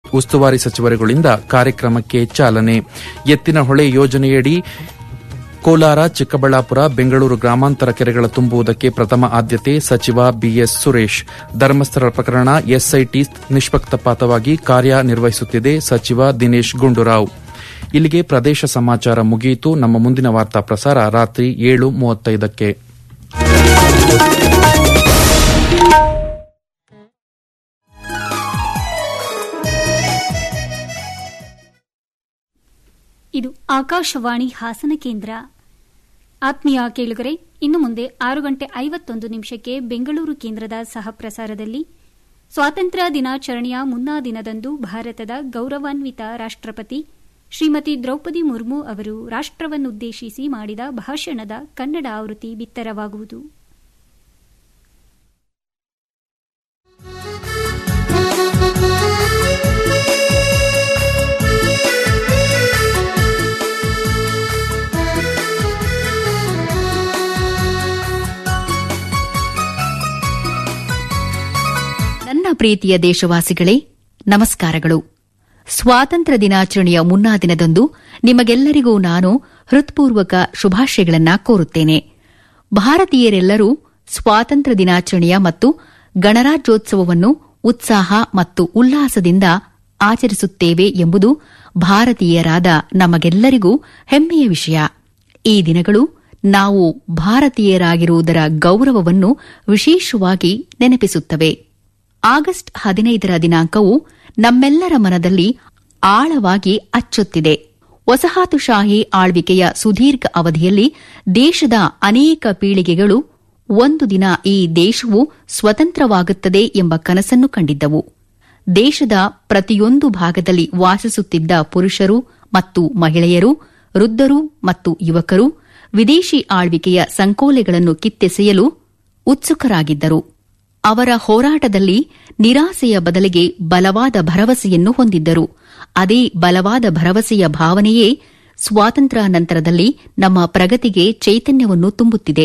ಉಸ್ತುವಾರಿ ಸಚಿವರುಗಳಿಂದ ಕಾರ್ಯಕ್ರಮಕ್ಕೆ ಚಾಲನೆ ಎತ್ತಿನಹೊಳೆ ಯೋಜನೆಯಡಿ ಕೋಲಾರ ಚಿಕ್ಕಬಳ್ಳಾಪುರ ಬೆಂಗಳೂರು ಗ್ರಾಮಾಂತರ ಕೆರೆಗಳ ತುಂಬುವುದಕ್ಕೆ ಪ್ರಥಮ ಆದ್ಯತೆ ಸಚಿವ ಬಿಎಸ್ ಸುರೇಶ್ ಧರ್ಮಸ್ಥಳ ಪ್ರಕರಣ ಎಸ್ಐಟಿ ನಿಷ್ಪಕ್ಷಪಾತವಾಗಿ ಕಾರ್ಯನಿರ್ವಹಿಸುತ್ತಿದೆ ಸಚಿವ ದಿನೇಶ್ ಗುಂಡೂರಾವ್ ಇಲ್ಲಿಗೆ ಪ್ರದೇಶ ಸಮಾಚಾರ ಮುಗಿಯಿತು ನಮ್ಮ ಮುಂದಿನ ವಾರ್ತಾ ಪ್ರಸಾರ ರಾತ್ರಿ ಏಳು ಮೂವತ್ತೈದಕ್ಕೆ ಇದು ಆಕಾಶವಾಣಿ ಹಾಸನ ಕೇಂದ್ರ ಆತ್ಮೀಯ ಕೇಳುಗರೆ ಇನ್ನು ಮುಂದೆ ಆರು ಗಂಟೆ ಐವತ್ತೊಂದು ನಿಮಿಷಕ್ಕೆ ಬೆಂಗಳೂರು ಕೇಂದ್ರದ ಸಹ ಪ್ರಸಾರದಲ್ಲಿ ಸ್ವಾತಂತ್ರ್ಯ ದಿನಾಚರಣೆಯ ಮುನ್ನಾ ದಿನದಂದು ಭಾರತದ ಗೌರವಾನ್ವಿತ ರಾಷ್ಟ್ರಪತಿ ಶ್ರೀಮತಿ ದ್ರೌಪದಿ ಮುರ್ಮು ಅವರು ರಾಷ್ಟ್ರವನ್ನುದ್ದೇಶಿಸಿ ಮಾಡಿದ ಭಾಷಣದ ಕನ್ನಡ ಆವೃತ್ತಿ ಬಿತ್ತರವಾಗುವುದು ನನ್ನ ಪ್ರೀತಿಯ ದೇಶವಾಸಿಗಳೇ ನಮಸ್ಕಾರಗಳು ಸ್ವಾತಂತ್ರ್ಯ ದಿನಾಚರಣೆಯ ಮುನ್ನಾ ದಿನದಂದು ನಿಮಗೆಲ್ಲರಿಗೂ ನಾನು ಹೃತ್ಪೂರ್ವಕ ಶುಭಾಶಯಗಳನ್ನ ಕೋರುತ್ತೇನೆ ಭಾರತೀಯರೆಲ್ಲರೂ ಸ್ವಾತಂತ್ರ್ಯ ದಿನಾಚರಣೆಯ ಮತ್ತು ಗಣರಾಜ್ಯೋತ್ಸವವನ್ನು ಉತ್ಸಾಹ ಮತ್ತು ಉಲ್ಲಾಸದಿಂದ ಆಚರಿಸುತ್ತೇವೆ ಎಂಬುದು ಭಾರತೀಯರಾದ ನಮಗೆಲ್ಲರಿಗೂ ಹೆಮ್ಮೆಯ ವಿಷಯ ಈ ದಿನಗಳು ನಾವು ಭಾರತೀಯರಾಗಿರುವುದರ ಗೌರವವನ್ನು ವಿಶೇಷವಾಗಿ ನೆನಪಿಸುತ್ತವೆ ಆಗಸ್ಟ್ ಹದಿನೈದರ ದಿನಾಂಕವು ನಮ್ಮೆಲ್ಲರ ಮನದಲ್ಲಿ ಆಳವಾಗಿ ಅಚ್ಚೊತ್ತಿದೆ ವಸಾಹತುಶಾಹಿ ಆಳ್ವಿಕೆಯ ಸುದೀರ್ಘ ಅವಧಿಯಲ್ಲಿ ದೇಶದ ಅನೇಕ ಪೀಳಿಗೆಗಳು ಒಂದು ದಿನ ಈ ದೇಶವು ಸ್ವತಂತ್ರವಾಗುತ್ತದೆ ಎಂಬ ಕನಸನ್ನು ಕಂಡಿದ್ದವು ದೇಶದ ಪ್ರತಿಯೊಂದು ಭಾಗದಲ್ಲಿ ವಾಸಿಸುತ್ತಿದ್ದ ಪುರುಷರು ಮತ್ತು ಮಹಿಳೆಯರು ವೃದ್ಧರು ಮತ್ತು ಯುವಕರು ವಿದೇಶಿ ಆಳ್ವಿಕೆಯ ಸಂಕೋಲೆಗಳನ್ನು ಕಿತ್ತೆಸೆಯಲು ಉತ್ಸುಕರಾಗಿದ್ದರು ಅವರ ಹೋರಾಟದಲ್ಲಿ ನಿರಾಸೆಯ ಬದಲಿಗೆ ಬಲವಾದ ಭರವಸೆಯನ್ನು ಹೊಂದಿದ್ದರು ಅದೇ ಬಲವಾದ ಭರವಸೆಯ ಭಾವನೆಯೇ ಸ್ವಾತಂತ್ರ್ಯ ನಂತರದಲ್ಲಿ ನಮ್ಮ ಪ್ರಗತಿಗೆ ಚೈತನ್ಯವನ್ನು ತುಂಬುತ್ತಿದೆ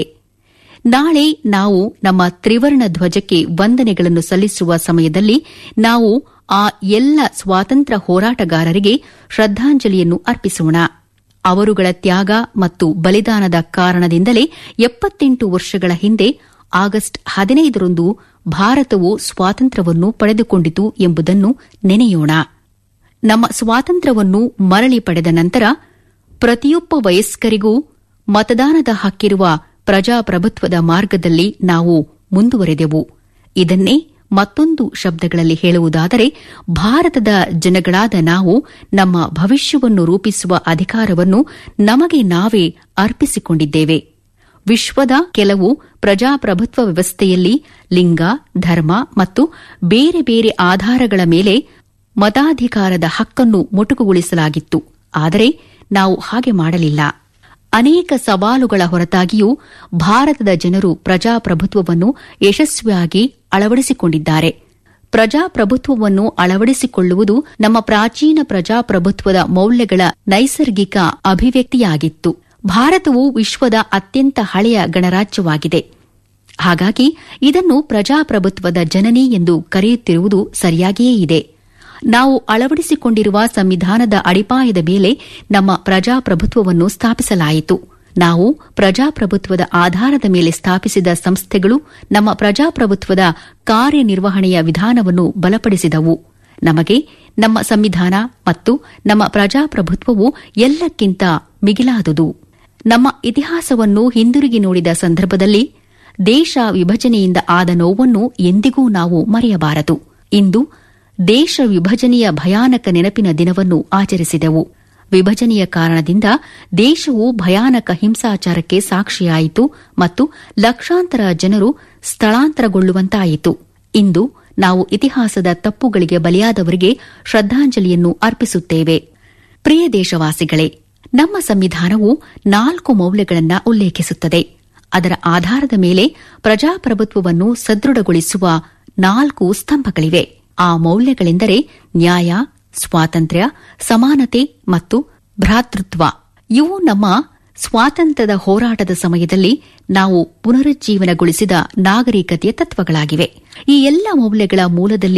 ನಾಳೆ ನಾವು ನಮ್ಮ ತ್ರಿವರ್ಣ ಧ್ವಜಕ್ಕೆ ವಂದನೆಗಳನ್ನು ಸಲ್ಲಿಸುವ ಸಮಯದಲ್ಲಿ ನಾವು ಆ ಎಲ್ಲ ಸ್ವಾತಂತ್ರ್ಯ ಹೋರಾಟಗಾರರಿಗೆ ಶ್ರದ್ದಾಂಜಲಿಯನ್ನು ಅರ್ಪಿಸೋಣ ಅವರುಗಳ ತ್ಯಾಗ ಮತ್ತು ಬಲಿದಾನದ ಕಾರಣದಿಂದಲೇ ಎಪ್ಪತ್ತೆಂಟು ವರ್ಷಗಳ ಹಿಂದೆ ಆಗಸ್ಟ್ ಹದಿನೈದರಂದು ಭಾರತವು ಸ್ವಾತಂತ್ರ್ಯವನ್ನು ಪಡೆದುಕೊಂಡಿತು ಎಂಬುದನ್ನು ನೆನೆಯೋಣ ನಮ್ಮ ಸ್ವಾತಂತ್ರ್ಯವನ್ನು ಮರಳಿ ಪಡೆದ ನಂತರ ಪ್ರತಿಯೊಬ್ಬ ವಯಸ್ಕರಿಗೂ ಮತದಾನದ ಹಕ್ಕಿರುವ ಪ್ರಜಾಪ್ರಭುತ್ವದ ಮಾರ್ಗದಲ್ಲಿ ನಾವು ಮುಂದುವರೆದೆವು ಇದನ್ನೇ ಮತ್ತೊಂದು ಶಬ್ದಗಳಲ್ಲಿ ಹೇಳುವುದಾದರೆ ಭಾರತದ ಜನಗಳಾದ ನಾವು ನಮ್ಮ ಭವಿಷ್ಯವನ್ನು ರೂಪಿಸುವ ಅಧಿಕಾರವನ್ನು ನಮಗೆ ನಾವೇ ಅರ್ಪಿಸಿಕೊಂಡಿದ್ದೇವೆ ವಿಶ್ವದ ಕೆಲವು ಪ್ರಜಾಪ್ರಭುತ್ವ ವ್ಯವಸ್ಥೆಯಲ್ಲಿ ಲಿಂಗ ಧರ್ಮ ಮತ್ತು ಬೇರೆ ಬೇರೆ ಆಧಾರಗಳ ಮೇಲೆ ಮತಾಧಿಕಾರದ ಹಕ್ಕನ್ನು ಮೊಟಕುಗೊಳಿಸಲಾಗಿತ್ತು ಆದರೆ ನಾವು ಹಾಗೆ ಮಾಡಲಿಲ್ಲ ಅನೇಕ ಸವಾಲುಗಳ ಹೊರತಾಗಿಯೂ ಭಾರತದ ಜನರು ಪ್ರಜಾಪ್ರಭುತ್ವವನ್ನು ಯಶಸ್ವಿಯಾಗಿ ಅಳವಡಿಸಿಕೊಂಡಿದ್ದಾರೆ ಪ್ರಜಾಪ್ರಭುತ್ವವನ್ನು ಅಳವಡಿಸಿಕೊಳ್ಳುವುದು ನಮ್ಮ ಪ್ರಾಚೀನ ಪ್ರಜಾಪ್ರಭುತ್ವದ ಮೌಲ್ಯಗಳ ನೈಸರ್ಗಿಕ ಅಭಿವ್ಯಕ್ತಿಯಾಗಿತ್ತು ಭಾರತವು ವಿಶ್ವದ ಅತ್ಯಂತ ಹಳೆಯ ಗಣರಾಜ್ಯವಾಗಿದೆ ಹಾಗಾಗಿ ಇದನ್ನು ಪ್ರಜಾಪ್ರಭುತ್ವದ ಜನನಿ ಎಂದು ಕರೆಯುತ್ತಿರುವುದು ಸರಿಯಾಗಿಯೇ ಇದೆ ನಾವು ಅಳವಡಿಸಿಕೊಂಡಿರುವ ಸಂವಿಧಾನದ ಅಡಿಪಾಯದ ಮೇಲೆ ನಮ್ಮ ಪ್ರಜಾಪ್ರಭುತ್ವವನ್ನು ಸ್ಥಾಪಿಸಲಾಯಿತು ನಾವು ಪ್ರಜಾಪ್ರಭುತ್ವದ ಆಧಾರದ ಮೇಲೆ ಸ್ಥಾಪಿಸಿದ ಸಂಸ್ಥೆಗಳು ನಮ್ಮ ಪ್ರಜಾಪ್ರಭುತ್ವದ ಕಾರ್ಯನಿರ್ವಹಣೆಯ ವಿಧಾನವನ್ನು ಬಲಪಡಿಸಿದವು ನಮಗೆ ನಮ್ಮ ಸಂವಿಧಾನ ಮತ್ತು ನಮ್ಮ ಪ್ರಜಾಪ್ರಭುತ್ವವು ಎಲ್ಲಕ್ಕಿಂತ ಮಿಗಿಲಾದುದು ನಮ್ಮ ಇತಿಹಾಸವನ್ನು ಹಿಂದಿರುಗಿ ನೋಡಿದ ಸಂದರ್ಭದಲ್ಲಿ ದೇಶ ವಿಭಜನೆಯಿಂದ ಆದ ನೋವನ್ನು ಎಂದಿಗೂ ನಾವು ಮರೆಯಬಾರದು ಇಂದು ದೇಶ ವಿಭಜನೆಯ ಭಯಾನಕ ನೆನಪಿನ ದಿನವನ್ನು ಆಚರಿಸಿದೆವು ವಿಭಜನೆಯ ಕಾರಣದಿಂದ ದೇಶವು ಭಯಾನಕ ಹಿಂಸಾಚಾರಕ್ಕೆ ಸಾಕ್ಷಿಯಾಯಿತು ಮತ್ತು ಲಕ್ಷಾಂತರ ಜನರು ಸ್ಥಳಾಂತರಗೊಳ್ಳುವಂತಾಯಿತು ಇಂದು ನಾವು ಇತಿಹಾಸದ ತಪ್ಪುಗಳಿಗೆ ಬಲಿಯಾದವರಿಗೆ ಶ್ರದ್ದಾಂಜಲಿಯನ್ನು ಅರ್ಪಿಸುತ್ತೇವೆ ಪ್ರಿಯ ದೇಶವಾಸಿಗಳೇ ನಮ್ಮ ಸಂವಿಧಾನವು ನಾಲ್ಕು ಮೌಲ್ಯಗಳನ್ನು ಉಲ್ಲೇಖಿಸುತ್ತದೆ ಅದರ ಆಧಾರದ ಮೇಲೆ ಪ್ರಜಾಪ್ರಭುತ್ವವನ್ನು ಸದೃಢಗೊಳಿಸುವ ನಾಲ್ಕು ಸ್ತಂಭಗಳಿವೆ ಆ ಮೌಲ್ಯಗಳೆಂದರೆ ನ್ಯಾಯ ಸ್ವಾತಂತ್ರ್ಯ ಸಮಾನತೆ ಮತ್ತು ಭ್ರಾತೃತ್ವ ಇವು ನಮ್ಮ ಸ್ವಾತಂತ್ರ್ಯದ ಹೋರಾಟದ ಸಮಯದಲ್ಲಿ ನಾವು ಪುನರುಜ್ಜೀವನಗೊಳಿಸಿದ ನಾಗರಿಕತೆಯ ತತ್ವಗಳಾಗಿವೆ ಈ ಎಲ್ಲ ಮೌಲ್ಯಗಳ ಮೂಲದಲ್ಲಿ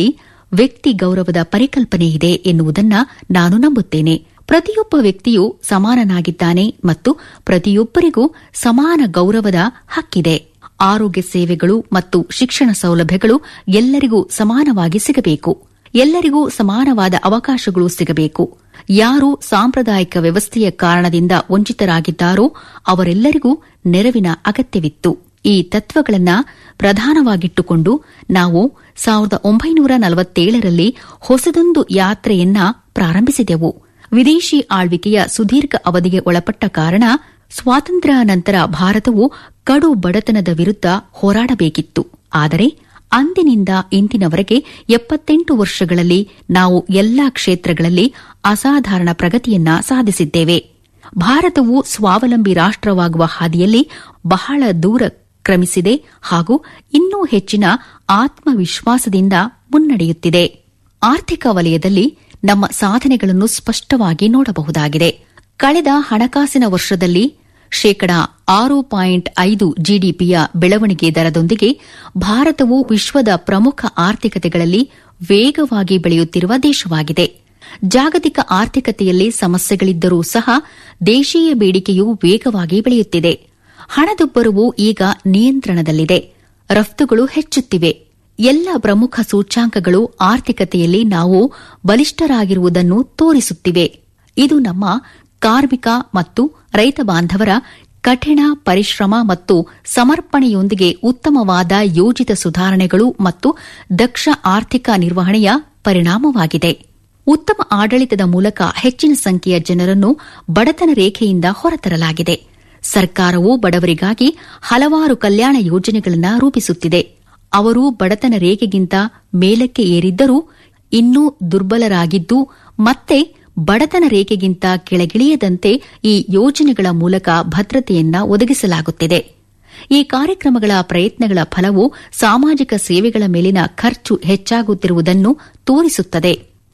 ವ್ಯಕ್ತಿ ಗೌರವದ ಪರಿಕಲ್ಪನೆ ಇದೆ ಎನ್ನುವುದನ್ನ ನಾನು ನಂಬುತ್ತೇನೆ ಪ್ರತಿಯೊಬ್ಬ ವ್ಯಕ್ತಿಯೂ ಸಮಾನನಾಗಿದ್ದಾನೆ ಮತ್ತು ಪ್ರತಿಯೊಬ್ಬರಿಗೂ ಸಮಾನ ಗೌರವದ ಹಕ್ಕಿದೆ ಆರೋಗ್ಯ ಸೇವೆಗಳು ಮತ್ತು ಶಿಕ್ಷಣ ಸೌಲಭ್ಯಗಳು ಎಲ್ಲರಿಗೂ ಸಮಾನವಾಗಿ ಸಿಗಬೇಕು ಎಲ್ಲರಿಗೂ ಸಮಾನವಾದ ಅವಕಾಶಗಳು ಸಿಗಬೇಕು ಯಾರು ಸಾಂಪ್ರದಾಯಿಕ ವ್ಯವಸ್ಥೆಯ ಕಾರಣದಿಂದ ವಂಚಿತರಾಗಿದ್ದಾರೋ ಅವರೆಲ್ಲರಿಗೂ ನೆರವಿನ ಅಗತ್ಯವಿತ್ತು ಈ ತತ್ವಗಳನ್ನ ಪ್ರಧಾನವಾಗಿಟ್ಟುಕೊಂಡು ನಾವು ಸಾವಿರದ ಒಂಬೈನೂರ ನಲವತ್ತೇಳರಲ್ಲಿ ಹೊಸದೊಂದು ಯಾತ್ರೆಯನ್ನ ಪ್ರಾರಂಭಿಸಿದೆವು ವಿದೇಶಿ ಆಳ್ವಿಕೆಯ ಸುದೀರ್ಘ ಅವಧಿಗೆ ಒಳಪಟ್ಟ ಕಾರಣ ಸ್ವಾತಂತ್ರ್ಯ ನಂತರ ಭಾರತವು ಕಡು ಬಡತನದ ವಿರುದ್ಧ ಹೋರಾಡಬೇಕಿತ್ತು ಆದರೆ ಅಂದಿನಿಂದ ಇಂದಿನವರೆಗೆ ಎಪ್ಪತ್ತೆಂಟು ವರ್ಷಗಳಲ್ಲಿ ನಾವು ಎಲ್ಲಾ ಕ್ಷೇತ್ರಗಳಲ್ಲಿ ಅಸಾಧಾರಣ ಪ್ರಗತಿಯನ್ನ ಸಾಧಿಸಿದ್ದೇವೆ ಭಾರತವು ಸ್ವಾವಲಂಬಿ ರಾಷ್ಟವಾಗುವ ಹಾದಿಯಲ್ಲಿ ಬಹಳ ದೂರ ಕ್ರಮಿಸಿದೆ ಹಾಗೂ ಇನ್ನೂ ಹೆಚ್ಚಿನ ಆತ್ಮವಿಶ್ವಾಸದಿಂದ ಮುನ್ನಡೆಯುತ್ತಿದೆ ಆರ್ಥಿಕ ವಲಯದಲ್ಲಿ ನಮ್ಮ ಸಾಧನೆಗಳನ್ನು ಸ್ಪಷ್ಟವಾಗಿ ನೋಡಬಹುದಾಗಿದೆ ಕಳೆದ ಹಣಕಾಸಿನ ವರ್ಷದಲ್ಲಿ ಶೇಕಡಾ ಆರು ಪಾಯಿಂಟ್ ಐದು ಜಿಡಿಪಿಯ ಬೆಳವಣಿಗೆ ದರದೊಂದಿಗೆ ಭಾರತವು ವಿಶ್ವದ ಪ್ರಮುಖ ಆರ್ಥಿಕತೆಗಳಲ್ಲಿ ವೇಗವಾಗಿ ಬೆಳೆಯುತ್ತಿರುವ ದೇಶವಾಗಿದೆ ಜಾಗತಿಕ ಆರ್ಥಿಕತೆಯಲ್ಲಿ ಸಮಸ್ಯೆಗಳಿದ್ದರೂ ಸಹ ದೇಶೀಯ ಬೇಡಿಕೆಯು ವೇಗವಾಗಿ ಬೆಳೆಯುತ್ತಿದೆ ಹಣದುಬ್ಬರವು ಈಗ ನಿಯಂತ್ರಣದಲ್ಲಿದೆ ರಫ್ತುಗಳು ಹೆಚ್ಚುತ್ತಿವೆ ಎಲ್ಲ ಪ್ರಮುಖ ಸೂಚ್ಯಾಂಕಗಳು ಆರ್ಥಿಕತೆಯಲ್ಲಿ ನಾವು ಬಲಿಷ್ಠರಾಗಿರುವುದನ್ನು ತೋರಿಸುತ್ತಿವೆ ಇದು ನಮ್ಮ ಕಾರ್ಮಿಕ ಮತ್ತು ರೈತ ಬಾಂಧವರ ಕಠಿಣ ಪರಿಶ್ರಮ ಮತ್ತು ಸಮರ್ಪಣೆಯೊಂದಿಗೆ ಉತ್ತಮವಾದ ಯೋಜಿತ ಸುಧಾರಣೆಗಳು ಮತ್ತು ದಕ್ಷ ಆರ್ಥಿಕ ನಿರ್ವಹಣೆಯ ಪರಿಣಾಮವಾಗಿದೆ ಉತ್ತಮ ಆಡಳಿತದ ಮೂಲಕ ಹೆಚ್ಚಿನ ಸಂಖ್ಯೆಯ ಜನರನ್ನು ಬಡತನ ರೇಖೆಯಿಂದ ಹೊರತರಲಾಗಿದೆ ಸರ್ಕಾರವು ಬಡವರಿಗಾಗಿ ಹಲವಾರು ಕಲ್ಯಾಣ ಯೋಜನೆಗಳನ್ನು ರೂಪಿಸುತ್ತಿದೆ ಅವರು ಬಡತನ ರೇಖೆಗಿಂತ ಮೇಲಕ್ಕೆ ಏರಿದ್ದರೂ ಇನ್ನೂ ದುರ್ಬಲರಾಗಿದ್ದು ಮತ್ತೆ ಬಡತನ ರೇಖೆಗಿಂತ ಕೆಳಗಿಳಿಯದಂತೆ ಈ ಯೋಜನೆಗಳ ಮೂಲಕ ಭದ್ರತೆಯನ್ನ ಒದಗಿಸಲಾಗುತ್ತಿದೆ ಈ ಕಾರ್ಯಕ್ರಮಗಳ ಪ್ರಯತ್ನಗಳ ಫಲವು ಸಾಮಾಜಿಕ ಸೇವೆಗಳ ಮೇಲಿನ ಖರ್ಚು ಹೆಚ್ಚಾಗುತ್ತಿರುವುದನ್ನು ತೋರಿಸುತ್ತದೆ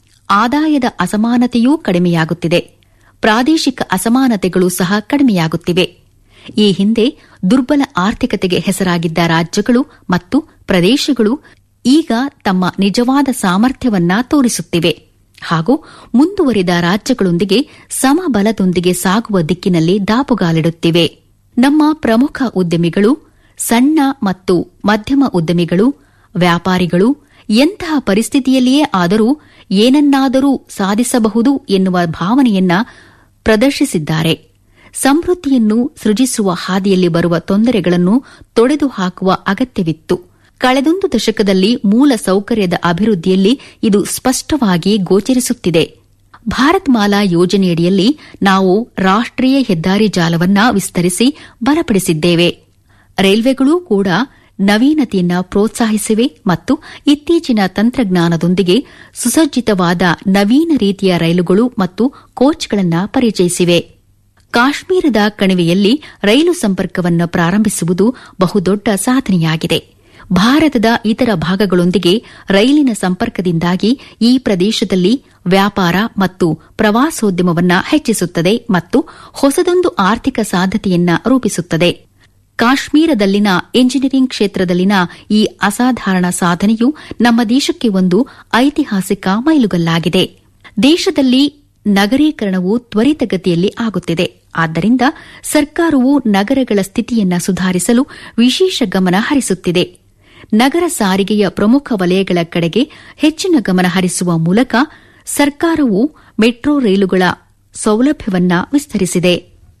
ಆದಾಯದ ಅಸಮಾನತೆಯೂ ಕಡಿಮೆಯಾಗುತ್ತಿದೆ ಪ್ರಾದೇಶಿಕ ಅಸಮಾನತೆಗಳು ಸಹ ಕಡಿಮೆಯಾಗುತ್ತಿವೆ ಈ ಹಿಂದೆ ದುರ್ಬಲ ಆರ್ಥಿಕತೆಗೆ ಹೆಸರಾಗಿದ್ದ ರಾಜ್ಯಗಳು ಮತ್ತು ಪ್ರದೇಶಗಳು ಈಗ ತಮ್ಮ ನಿಜವಾದ ಸಾಮರ್ಥ್ಯವನ್ನ ತೋರಿಸುತ್ತಿವೆ ಹಾಗೂ ಮುಂದುವರಿದ ರಾಜ್ಯಗಳೊಂದಿಗೆ ಸಮಬಲದೊಂದಿಗೆ ಸಾಗುವ ದಿಕ್ಕಿನಲ್ಲಿ ದಾಪುಗಾಲಿಡುತ್ತಿವೆ ನಮ್ಮ ಪ್ರಮುಖ ಉದ್ಯಮಿಗಳು ಸಣ್ಣ ಮತ್ತು ಮಧ್ಯಮ ಉದ್ಯಮಿಗಳು ವ್ಯಾಪಾರಿಗಳು ಎಂತಹ ಪರಿಸ್ಥಿತಿಯಲ್ಲಿಯೇ ಆದರೂ ಏನನ್ನಾದರೂ ಸಾಧಿಸಬಹುದು ಎನ್ನುವ ಭಾವನೆಯನ್ನ ಪ್ರದರ್ಶಿಸಿದ್ದಾರೆ ಸಮೃದ್ಧಿಯನ್ನು ಸೃಜಿಸುವ ಹಾದಿಯಲ್ಲಿ ಬರುವ ತೊಂದರೆಗಳನ್ನು ತೊಡೆದು ಹಾಕುವ ಅಗತ್ಯವಿತ್ತು ಕಳೆದೊಂದು ದಶಕದಲ್ಲಿ ಮೂಲ ಸೌಕರ್ಯದ ಅಭಿವೃದ್ಧಿಯಲ್ಲಿ ಇದು ಸ್ಪಷ್ಟವಾಗಿ ಗೋಚರಿಸುತ್ತಿದೆ ಭಾರತ್ ಮಾಲಾ ಯೋಜನೆಯಡಿಯಲ್ಲಿ ನಾವು ರಾಷ್ಟೀಯ ಹೆದ್ದಾರಿ ಜಾಲವನ್ನ ವಿಸ್ತರಿಸಿ ಬಲಪಡಿಸಿದ್ದೇವೆ ರೈಲ್ವೆಗಳೂ ಕೂಡ ನವೀನತೆಯನ್ನ ಪ್ರೋತ್ಸಾಹಿಸಿವೆ ಮತ್ತು ಇತ್ತೀಚಿನ ತಂತ್ರಜ್ಞಾನದೊಂದಿಗೆ ಸುಸಜ್ಜಿತವಾದ ನವೀನ ರೀತಿಯ ರೈಲುಗಳು ಮತ್ತು ಕೋಚ್ಗಳನ್ನು ಪರಿಚಯಿಸಿವೆ ಕಾಶ್ಮೀರದ ಕಣಿವೆಯಲ್ಲಿ ರೈಲು ಸಂಪರ್ಕವನ್ನು ಪ್ರಾರಂಭಿಸುವುದು ಬಹುದೊಡ್ಡ ಸಾಧನೆಯಾಗಿದೆ ಭಾರತದ ಇತರ ಭಾಗಗಳೊಂದಿಗೆ ರೈಲಿನ ಸಂಪರ್ಕದಿಂದಾಗಿ ಈ ಪ್ರದೇಶದಲ್ಲಿ ವ್ಯಾಪಾರ ಮತ್ತು ಪ್ರವಾಸೋದ್ಯಮವನ್ನು ಹೆಚ್ಚಿಸುತ್ತದೆ ಮತ್ತು ಹೊಸದೊಂದು ಆರ್ಥಿಕ ಸಾಧ್ಯತೆಯನ್ನ ರೂಪಿಸುತ್ತದೆ ಕಾಶ್ಮೀರದಲ್ಲಿನ ಎಂಜಿನಿಯರಿಂಗ್ ಕ್ಷೇತ್ರದಲ್ಲಿನ ಈ ಅಸಾಧಾರಣ ಸಾಧನೆಯು ನಮ್ಮ ದೇಶಕ್ಕೆ ಒಂದು ಐತಿಹಾಸಿಕ ಮೈಲುಗಲ್ಲಾಗಿದೆ ದೇಶದಲ್ಲಿ ನಗರೀಕರಣವು ತ್ವರಿತಗತಿಯಲ್ಲಿ ಆಗುತ್ತಿದೆ ಆದ್ದರಿಂದ ಸರ್ಕಾರವು ನಗರಗಳ ಸ್ಥಿತಿಯನ್ನ ಸುಧಾರಿಸಲು ವಿಶೇಷ ಗಮನ ಹರಿಸುತ್ತಿದೆ ನಗರ ಸಾರಿಗೆಯ ಪ್ರಮುಖ ವಲಯಗಳ ಕಡೆಗೆ ಹೆಚ್ಚಿನ ಗಮನ ಹರಿಸುವ ಮೂಲಕ ಸರ್ಕಾರವು ಮೆಟ್ರೋ ರೈಲುಗಳ ಸೌಲಭ್ಯವನ್ನ ವಿಸ್ತರಿಸಿದೆ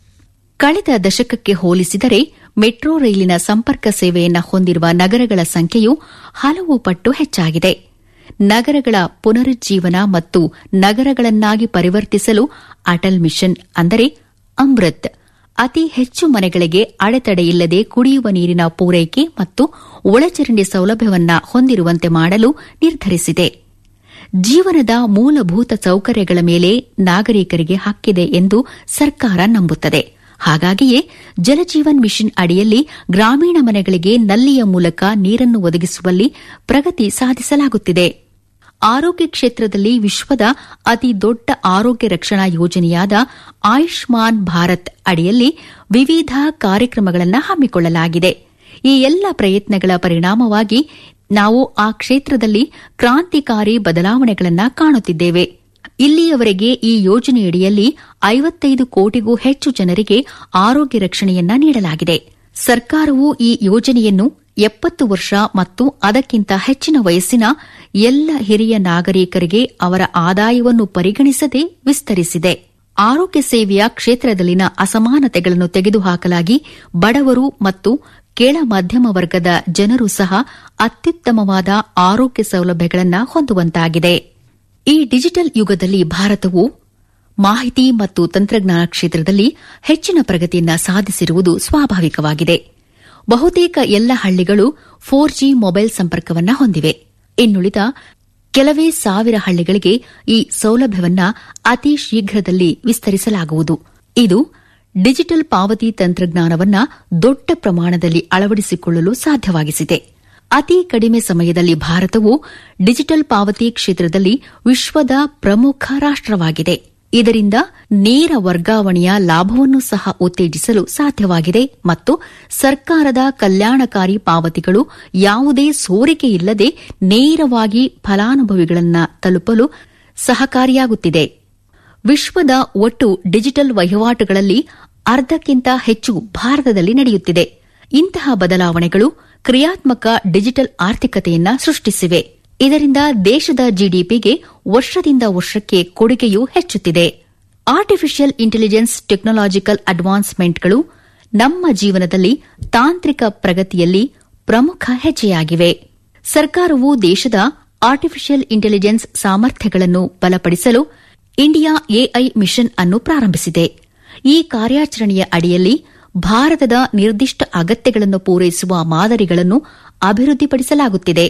ಕಳೆದ ದಶಕಕ್ಕೆ ಹೋಲಿಸಿದರೆ ಮೆಟ್ರೋ ರೈಲಿನ ಸಂಪರ್ಕ ಸೇವೆಯನ್ನು ಹೊಂದಿರುವ ನಗರಗಳ ಸಂಖ್ಯೆಯು ಹಲವು ಪಟ್ಟು ಹೆಚ್ಚಾಗಿದೆ ನಗರಗಳ ಪುನರುಜ್ಜೀವನ ಮತ್ತು ನಗರಗಳನ್ನಾಗಿ ಪರಿವರ್ತಿಸಲು ಅಟಲ್ ಮಿಷನ್ ಅಂದರೆ ಅಮೃತ್ ಅತಿ ಹೆಚ್ಚು ಮನೆಗಳಿಗೆ ಅಡೆತಡೆಯಿಲ್ಲದೆ ಕುಡಿಯುವ ನೀರಿನ ಪೂರೈಕೆ ಮತ್ತು ಒಳಚರಂಡಿ ಸೌಲಭ್ಯವನ್ನ ಹೊಂದಿರುವಂತೆ ಮಾಡಲು ನಿರ್ಧರಿಸಿದೆ ಜೀವನದ ಮೂಲಭೂತ ಸೌಕರ್ಯಗಳ ಮೇಲೆ ನಾಗರಿಕರಿಗೆ ಹಕ್ಕಿದೆ ಎಂದು ಸರ್ಕಾರ ನಂಬುತ್ತದೆ ಹಾಗಾಗಿಯೇ ಜಲಜೀವನ್ ಮಿಷನ್ ಅಡಿಯಲ್ಲಿ ಗ್ರಾಮೀಣ ಮನೆಗಳಿಗೆ ನಲ್ಲಿಯ ಮೂಲಕ ನೀರನ್ನು ಒದಗಿಸುವಲ್ಲಿ ಪ್ರಗತಿ ಸಾಧಿಸಲಾಗುತ್ತಿದೆ ಆರೋಗ್ಯ ಕ್ಷೇತ್ರದಲ್ಲಿ ವಿಶ್ವದ ಅತಿ ದೊಡ್ಡ ಆರೋಗ್ಯ ರಕ್ಷಣಾ ಯೋಜನೆಯಾದ ಆಯುಷ್ಮಾನ್ ಭಾರತ್ ಅಡಿಯಲ್ಲಿ ವಿವಿಧ ಕಾರ್ಯಕ್ರಮಗಳನ್ನು ಹಮ್ಮಿಕೊಳ್ಳಲಾಗಿದೆ ಈ ಎಲ್ಲ ಪ್ರಯತ್ನಗಳ ಪರಿಣಾಮವಾಗಿ ನಾವು ಆ ಕ್ಷೇತ್ರದಲ್ಲಿ ಕ್ರಾಂತಿಕಾರಿ ಬದಲಾವಣೆಗಳನ್ನು ಕಾಣುತ್ತಿದ್ದೇವೆ ಇಲ್ಲಿಯವರೆಗೆ ಈ ಯೋಜನೆಯಡಿಯಲ್ಲಿ ಐವತ್ತೈದು ಕೋಟಿಗೂ ಹೆಚ್ಚು ಜನರಿಗೆ ಆರೋಗ್ಯ ರಕ್ಷಣೆಯನ್ನ ನೀಡಲಾಗಿದೆ ಸರ್ಕಾರವು ಈ ಯೋಜನೆಯನ್ನು ಎಪ್ಪತ್ತು ವರ್ಷ ಮತ್ತು ಅದಕ್ಕಿಂತ ಹೆಚ್ಚಿನ ವಯಸ್ಸಿನ ಎಲ್ಲ ಹಿರಿಯ ನಾಗರಿಕರಿಗೆ ಅವರ ಆದಾಯವನ್ನು ಪರಿಗಣಿಸದೆ ವಿಸ್ತರಿಸಿದೆ ಆರೋಗ್ಯ ಸೇವೆಯ ಕ್ಷೇತ್ರದಲ್ಲಿನ ಅಸಮಾನತೆಗಳನ್ನು ತೆಗೆದುಹಾಕಲಾಗಿ ಬಡವರು ಮತ್ತು ಕೆಳ ಮಧ್ಯಮ ವರ್ಗದ ಜನರು ಸಹ ಅತ್ಯುತ್ತಮವಾದ ಆರೋಗ್ಯ ಸೌಲಭ್ಯಗಳನ್ನು ಹೊಂದುವಂತಾಗಿದೆ ಈ ಡಿಜಿಟಲ್ ಯುಗದಲ್ಲಿ ಭಾರತವು ಮಾಹಿತಿ ಮತ್ತು ತಂತ್ರಜ್ಞಾನ ಕ್ಷೇತ್ರದಲ್ಲಿ ಹೆಚ್ಚಿನ ಪ್ರಗತಿಯನ್ನ ಸಾಧಿಸಿರುವುದು ಸ್ವಾಭಾವಿಕವಾಗಿದೆ ಬಹುತೇಕ ಎಲ್ಲ ಹಳ್ಳಿಗಳು ಫೋರ್ ಜಿ ಮೊಬೈಲ್ ಸಂಪರ್ಕವನ್ನ ಹೊಂದಿವೆ ಇನ್ನುಳಿದ ಕೆಲವೇ ಸಾವಿರ ಹಳ್ಳಿಗಳಿಗೆ ಈ ಸೌಲಭ್ಯವನ್ನ ಅತಿ ಶೀಘ್ರದಲ್ಲಿ ವಿಸ್ತರಿಸಲಾಗುವುದು ಇದು ಡಿಜಿಟಲ್ ಪಾವತಿ ತಂತ್ರಜ್ಞಾನವನ್ನ ದೊಡ್ಡ ಪ್ರಮಾಣದಲ್ಲಿ ಅಳವಡಿಸಿಕೊಳ್ಳಲು ಸಾಧ್ಯವಾಗಿಸಿದೆ ಅತಿ ಕಡಿಮೆ ಸಮಯದಲ್ಲಿ ಭಾರತವು ಡಿಜಿಟಲ್ ಪಾವತಿ ಕ್ಷೇತ್ರದಲ್ಲಿ ವಿಶ್ವದ ಪ್ರಮುಖ ರಾಷ್ಟವಾಗಿದೆ ಇದರಿಂದ ನೇರ ವರ್ಗಾವಣೆಯ ಲಾಭವನ್ನು ಸಹ ಉತ್ತೇಜಿಸಲು ಸಾಧ್ಯವಾಗಿದೆ ಮತ್ತು ಸರ್ಕಾರದ ಕಲ್ಯಾಣಕಾರಿ ಪಾವತಿಗಳು ಯಾವುದೇ ಸೋರಿಕೆ ಇಲ್ಲದೆ ನೇರವಾಗಿ ಫಲಾನುಭವಿಗಳನ್ನು ತಲುಪಲು ಸಹಕಾರಿಯಾಗುತ್ತಿದೆ ವಿಶ್ವದ ಒಟ್ಟು ಡಿಜಿಟಲ್ ವಹಿವಾಟುಗಳಲ್ಲಿ ಅರ್ಧಕ್ಕಿಂತ ಹೆಚ್ಚು ಭಾರತದಲ್ಲಿ ನಡೆಯುತ್ತಿದೆ ಇಂತಹ ಬದಲಾವಣೆಗಳು ಕ್ರಿಯಾತ್ಮಕ ಡಿಜಿಟಲ್ ಆರ್ಥಿಕತೆಯನ್ನ ಸೃಷ್ಟಿಸಿವೆ ಇದರಿಂದ ದೇಶದ ಜಿಡಿಪಿಗೆ ವರ್ಷದಿಂದ ವರ್ಷಕ್ಕೆ ಕೊಡುಗೆಯೂ ಹೆಚ್ಚುತ್ತಿದೆ ಆರ್ಟಿಫಿಷಿಯಲ್ ಇಂಟೆಲಿಜೆನ್ಸ್ ಟೆಕ್ನಾಲಜಿಕಲ್ ಅಡ್ವಾನ್ಸ್ಮೆಂಟ್ಗಳು ನಮ್ಮ ಜೀವನದಲ್ಲಿ ತಾಂತ್ರಿಕ ಪ್ರಗತಿಯಲ್ಲಿ ಪ್ರಮುಖ ಹೆಜ್ಜೆಯಾಗಿವೆ ಸರ್ಕಾರವು ದೇಶದ ಆರ್ಟಿಫಿಷಿಯಲ್ ಇಂಟೆಲಿಜೆನ್ಸ್ ಸಾಮರ್ಥ್ಯಗಳನ್ನು ಬಲಪಡಿಸಲು ಇಂಡಿಯಾ ಎಐ ಮಿಷನ್ ಅನ್ನು ಪ್ರಾರಂಭಿಸಿದೆ ಈ ಕಾರ್ಯಾಚರಣೆಯ ಅಡಿಯಲ್ಲಿ ಭಾರತದ ನಿರ್ದಿಷ್ಟ ಅಗತ್ಯಗಳನ್ನು ಪೂರೈಸುವ ಮಾದರಿಗಳನ್ನು ಅಭಿವೃದ್ಧಿಪಡಿಸಲಾಗುತ್ತಿದೆ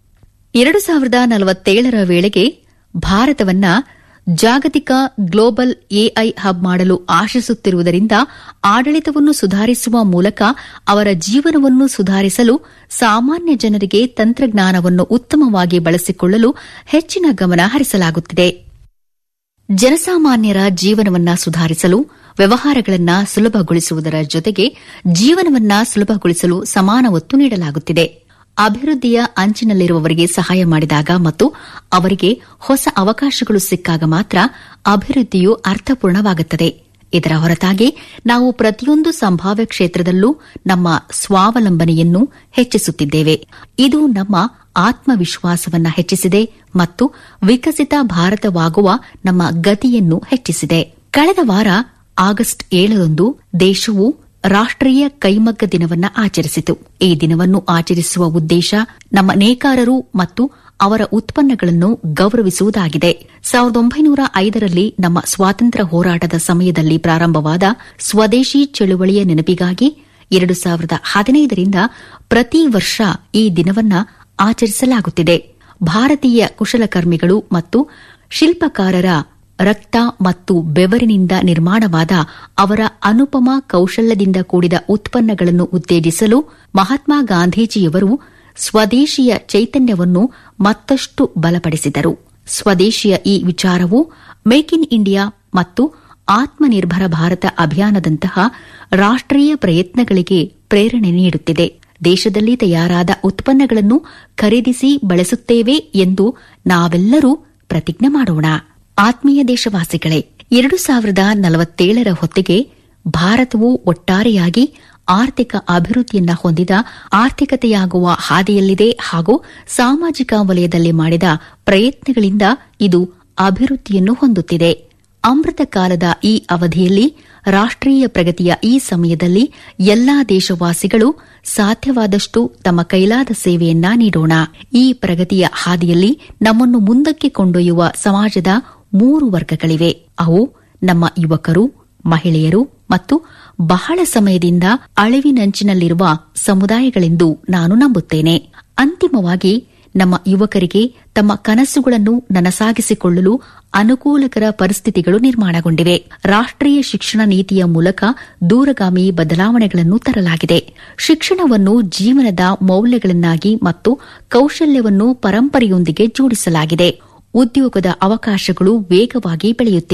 ಎರಡು ಸಾವಿರದ ನಲವತ್ತೇಳರ ವೇಳೆಗೆ ಭಾರತವನ್ನ ಜಾಗತಿಕ ಗ್ಲೋಬಲ್ ಎಐ ಹಬ್ ಮಾಡಲು ಆಶಿಸುತ್ತಿರುವುದರಿಂದ ಆಡಳಿತವನ್ನು ಸುಧಾರಿಸುವ ಮೂಲಕ ಅವರ ಜೀವನವನ್ನು ಸುಧಾರಿಸಲು ಸಾಮಾನ್ಯ ಜನರಿಗೆ ತಂತ್ರಜ್ಞಾನವನ್ನು ಉತ್ತಮವಾಗಿ ಬಳಸಿಕೊಳ್ಳಲು ಹೆಚ್ಚಿನ ಗಮನ ಹರಿಸಲಾಗುತ್ತಿದೆ ಜನಸಾಮಾನ್ಯರ ಜೀವನವನ್ನ ಸುಧಾರಿಸಲು ವ್ಯವಹಾರಗಳನ್ನ ಸುಲಭಗೊಳಿಸುವುದರ ಜೊತೆಗೆ ಜೀವನವನ್ನ ಸುಲಭಗೊಳಿಸಲು ಸಮಾನ ಒತ್ತು ನೀಡಲಾಗುತ್ತಿದೆ ಅಭಿವೃದ್ಧಿಯ ಅಂಚಿನಲ್ಲಿರುವವರಿಗೆ ಸಹಾಯ ಮಾಡಿದಾಗ ಮತ್ತು ಅವರಿಗೆ ಹೊಸ ಅವಕಾಶಗಳು ಸಿಕ್ಕಾಗ ಮಾತ್ರ ಅಭಿವೃದ್ಧಿಯು ಅರ್ಥಪೂರ್ಣವಾಗುತ್ತದೆ ಇದರ ಹೊರತಾಗಿ ನಾವು ಪ್ರತಿಯೊಂದು ಸಂಭಾವ್ಯ ಕ್ಷೇತ್ರದಲ್ಲೂ ನಮ್ಮ ಸ್ವಾವಲಂಬನೆಯನ್ನು ಹೆಚ್ಚಿಸುತ್ತಿದ್ದೇವೆ ಇದು ನಮ್ಮ ಆತ್ಮವಿಶ್ವಾಸವನ್ನ ಹೆಚ್ಚಿಸಿದೆ ಮತ್ತು ವಿಕಸಿತ ಭಾರತವಾಗುವ ನಮ್ಮ ಗತಿಯನ್ನು ಹೆಚ್ಚಿಸಿದೆ ಕಳೆದ ವಾರ ಆಗಸ್ಟ್ ಏಳರಂದು ದೇಶವು ರಾಷ್ಟೀಯ ಕೈಮಗ್ಗ ದಿನವನ್ನ ಆಚರಿಸಿತು ಈ ದಿನವನ್ನು ಆಚರಿಸುವ ಉದ್ದೇಶ ನಮ್ಮ ನೇಕಾರರು ಮತ್ತು ಅವರ ಉತ್ಪನ್ನಗಳನ್ನು ಗೌರವಿಸುವುದಾಗಿದೆ ಸಾವಿರದ ಒಂಬೈನೂರ ಐದರಲ್ಲಿ ನಮ್ಮ ಸ್ವಾತಂತ್ರ್ಯ ಹೋರಾಟದ ಸಮಯದಲ್ಲಿ ಪ್ರಾರಂಭವಾದ ಸ್ವದೇಶಿ ಚಳುವಳಿಯ ನೆನಪಿಗಾಗಿ ಎರಡು ಸಾವಿರದ ಹದಿನೈದರಿಂದ ಪ್ರತಿ ವರ್ಷ ಈ ದಿನವನ್ನ ಆಚರಿಸಲಾಗುತ್ತಿದೆ ಭಾರತೀಯ ಕುಶಲಕರ್ಮಿಗಳು ಮತ್ತು ಶಿಲ್ಪಕಾರರ ರಕ್ತ ಮತ್ತು ಬೆವರಿನಿಂದ ನಿರ್ಮಾಣವಾದ ಅವರ ಅನುಪಮ ಕೌಶಲ್ಯದಿಂದ ಕೂಡಿದ ಉತ್ಪನ್ನಗಳನ್ನು ಉತ್ತೇಜಿಸಲು ಮಹಾತ್ಮ ಗಾಂಧೀಜಿಯವರು ಸ್ವದೇಶಿಯ ಚೈತನ್ಯವನ್ನು ಮತ್ತಷ್ಟು ಬಲಪಡಿಸಿದರು ಸ್ವದೇಶಿಯ ಈ ವಿಚಾರವು ಮೇಕ್ ಇನ್ ಇಂಡಿಯಾ ಮತ್ತು ಆತ್ಮನಿರ್ಭರ ಭಾರತ ಅಭಿಯಾನದಂತಹ ರಾಷ್ಟೀಯ ಪ್ರಯತ್ನಗಳಿಗೆ ಪ್ರೇರಣೆ ನೀಡುತ್ತಿದೆ ದೇಶದಲ್ಲಿ ತಯಾರಾದ ಉತ್ಪನ್ನಗಳನ್ನು ಖರೀದಿಸಿ ಬಳಸುತ್ತೇವೆ ಎಂದು ನಾವೆಲ್ಲರೂ ಪ್ರತಿಜ್ಞೆ ಮಾಡೋಣ ಆತ್ಮೀಯ ದೇಶವಾಸಿಗಳೇ ಎರಡು ಸಾವಿರದ ನಲವತ್ತೇಳರ ಹೊತ್ತಿಗೆ ಭಾರತವು ಒಟ್ಟಾರೆಯಾಗಿ ಆರ್ಥಿಕ ಅಭಿವೃದ್ಧಿಯನ್ನ ಹೊಂದಿದ ಆರ್ಥಿಕತೆಯಾಗುವ ಹಾದಿಯಲ್ಲಿದೆ ಹಾಗೂ ಸಾಮಾಜಿಕ ವಲಯದಲ್ಲಿ ಮಾಡಿದ ಪ್ರಯತ್ನಗಳಿಂದ ಇದು ಅಭಿವೃದ್ಧಿಯನ್ನು ಹೊಂದುತ್ತಿದೆ ಅಮೃತ ಕಾಲದ ಈ ಅವಧಿಯಲ್ಲಿ ರಾಷ್ಟೀಯ ಪ್ರಗತಿಯ ಈ ಸಮಯದಲ್ಲಿ ಎಲ್ಲಾ ದೇಶವಾಸಿಗಳು ಸಾಧ್ಯವಾದಷ್ಟು ತಮ್ಮ ಕೈಲಾದ ಸೇವೆಯನ್ನ ನೀಡೋಣ ಈ ಪ್ರಗತಿಯ ಹಾದಿಯಲ್ಲಿ ನಮ್ಮನ್ನು ಮುಂದಕ್ಕೆ ಕೊಂಡೊಯ್ಯುವ ಸಮಾಜದ ಮೂರು ವರ್ಗಗಳಿವೆ ಅವು ನಮ್ಮ ಯುವಕರು ಮಹಿಳೆಯರು ಮತ್ತು ಬಹಳ ಸಮಯದಿಂದ ಅಳಿವಿನಂಚಿನಲ್ಲಿರುವ ಸಮುದಾಯಗಳೆಂದು ನಾನು ನಂಬುತ್ತೇನೆ ಅಂತಿಮವಾಗಿ ನಮ್ಮ ಯುವಕರಿಗೆ ತಮ್ಮ ಕನಸುಗಳನ್ನು ನನಸಾಗಿಸಿಕೊಳ್ಳಲು ಅನುಕೂಲಕರ ಪರಿಸ್ಥಿತಿಗಳು ನಿರ್ಮಾಣಗೊಂಡಿವೆ ರಾಷ್ಟೀಯ ಶಿಕ್ಷಣ ನೀತಿಯ ಮೂಲಕ ದೂರಗಾಮಿ ಬದಲಾವಣೆಗಳನ್ನು ತರಲಾಗಿದೆ ಶಿಕ್ಷಣವನ್ನು ಜೀವನದ ಮೌಲ್ಯಗಳನ್ನಾಗಿ ಮತ್ತು ಕೌಶಲ್ಯವನ್ನು ಪರಂಪರೆಯೊಂದಿಗೆ ಜೋಡಿಸಲಾಗಿದೆ ಉದ್ಯೋಗದ ಅವಕಾಶಗಳು ವೇಗವಾಗಿ ಬೆಳೆಯುತ್ತಿವೆ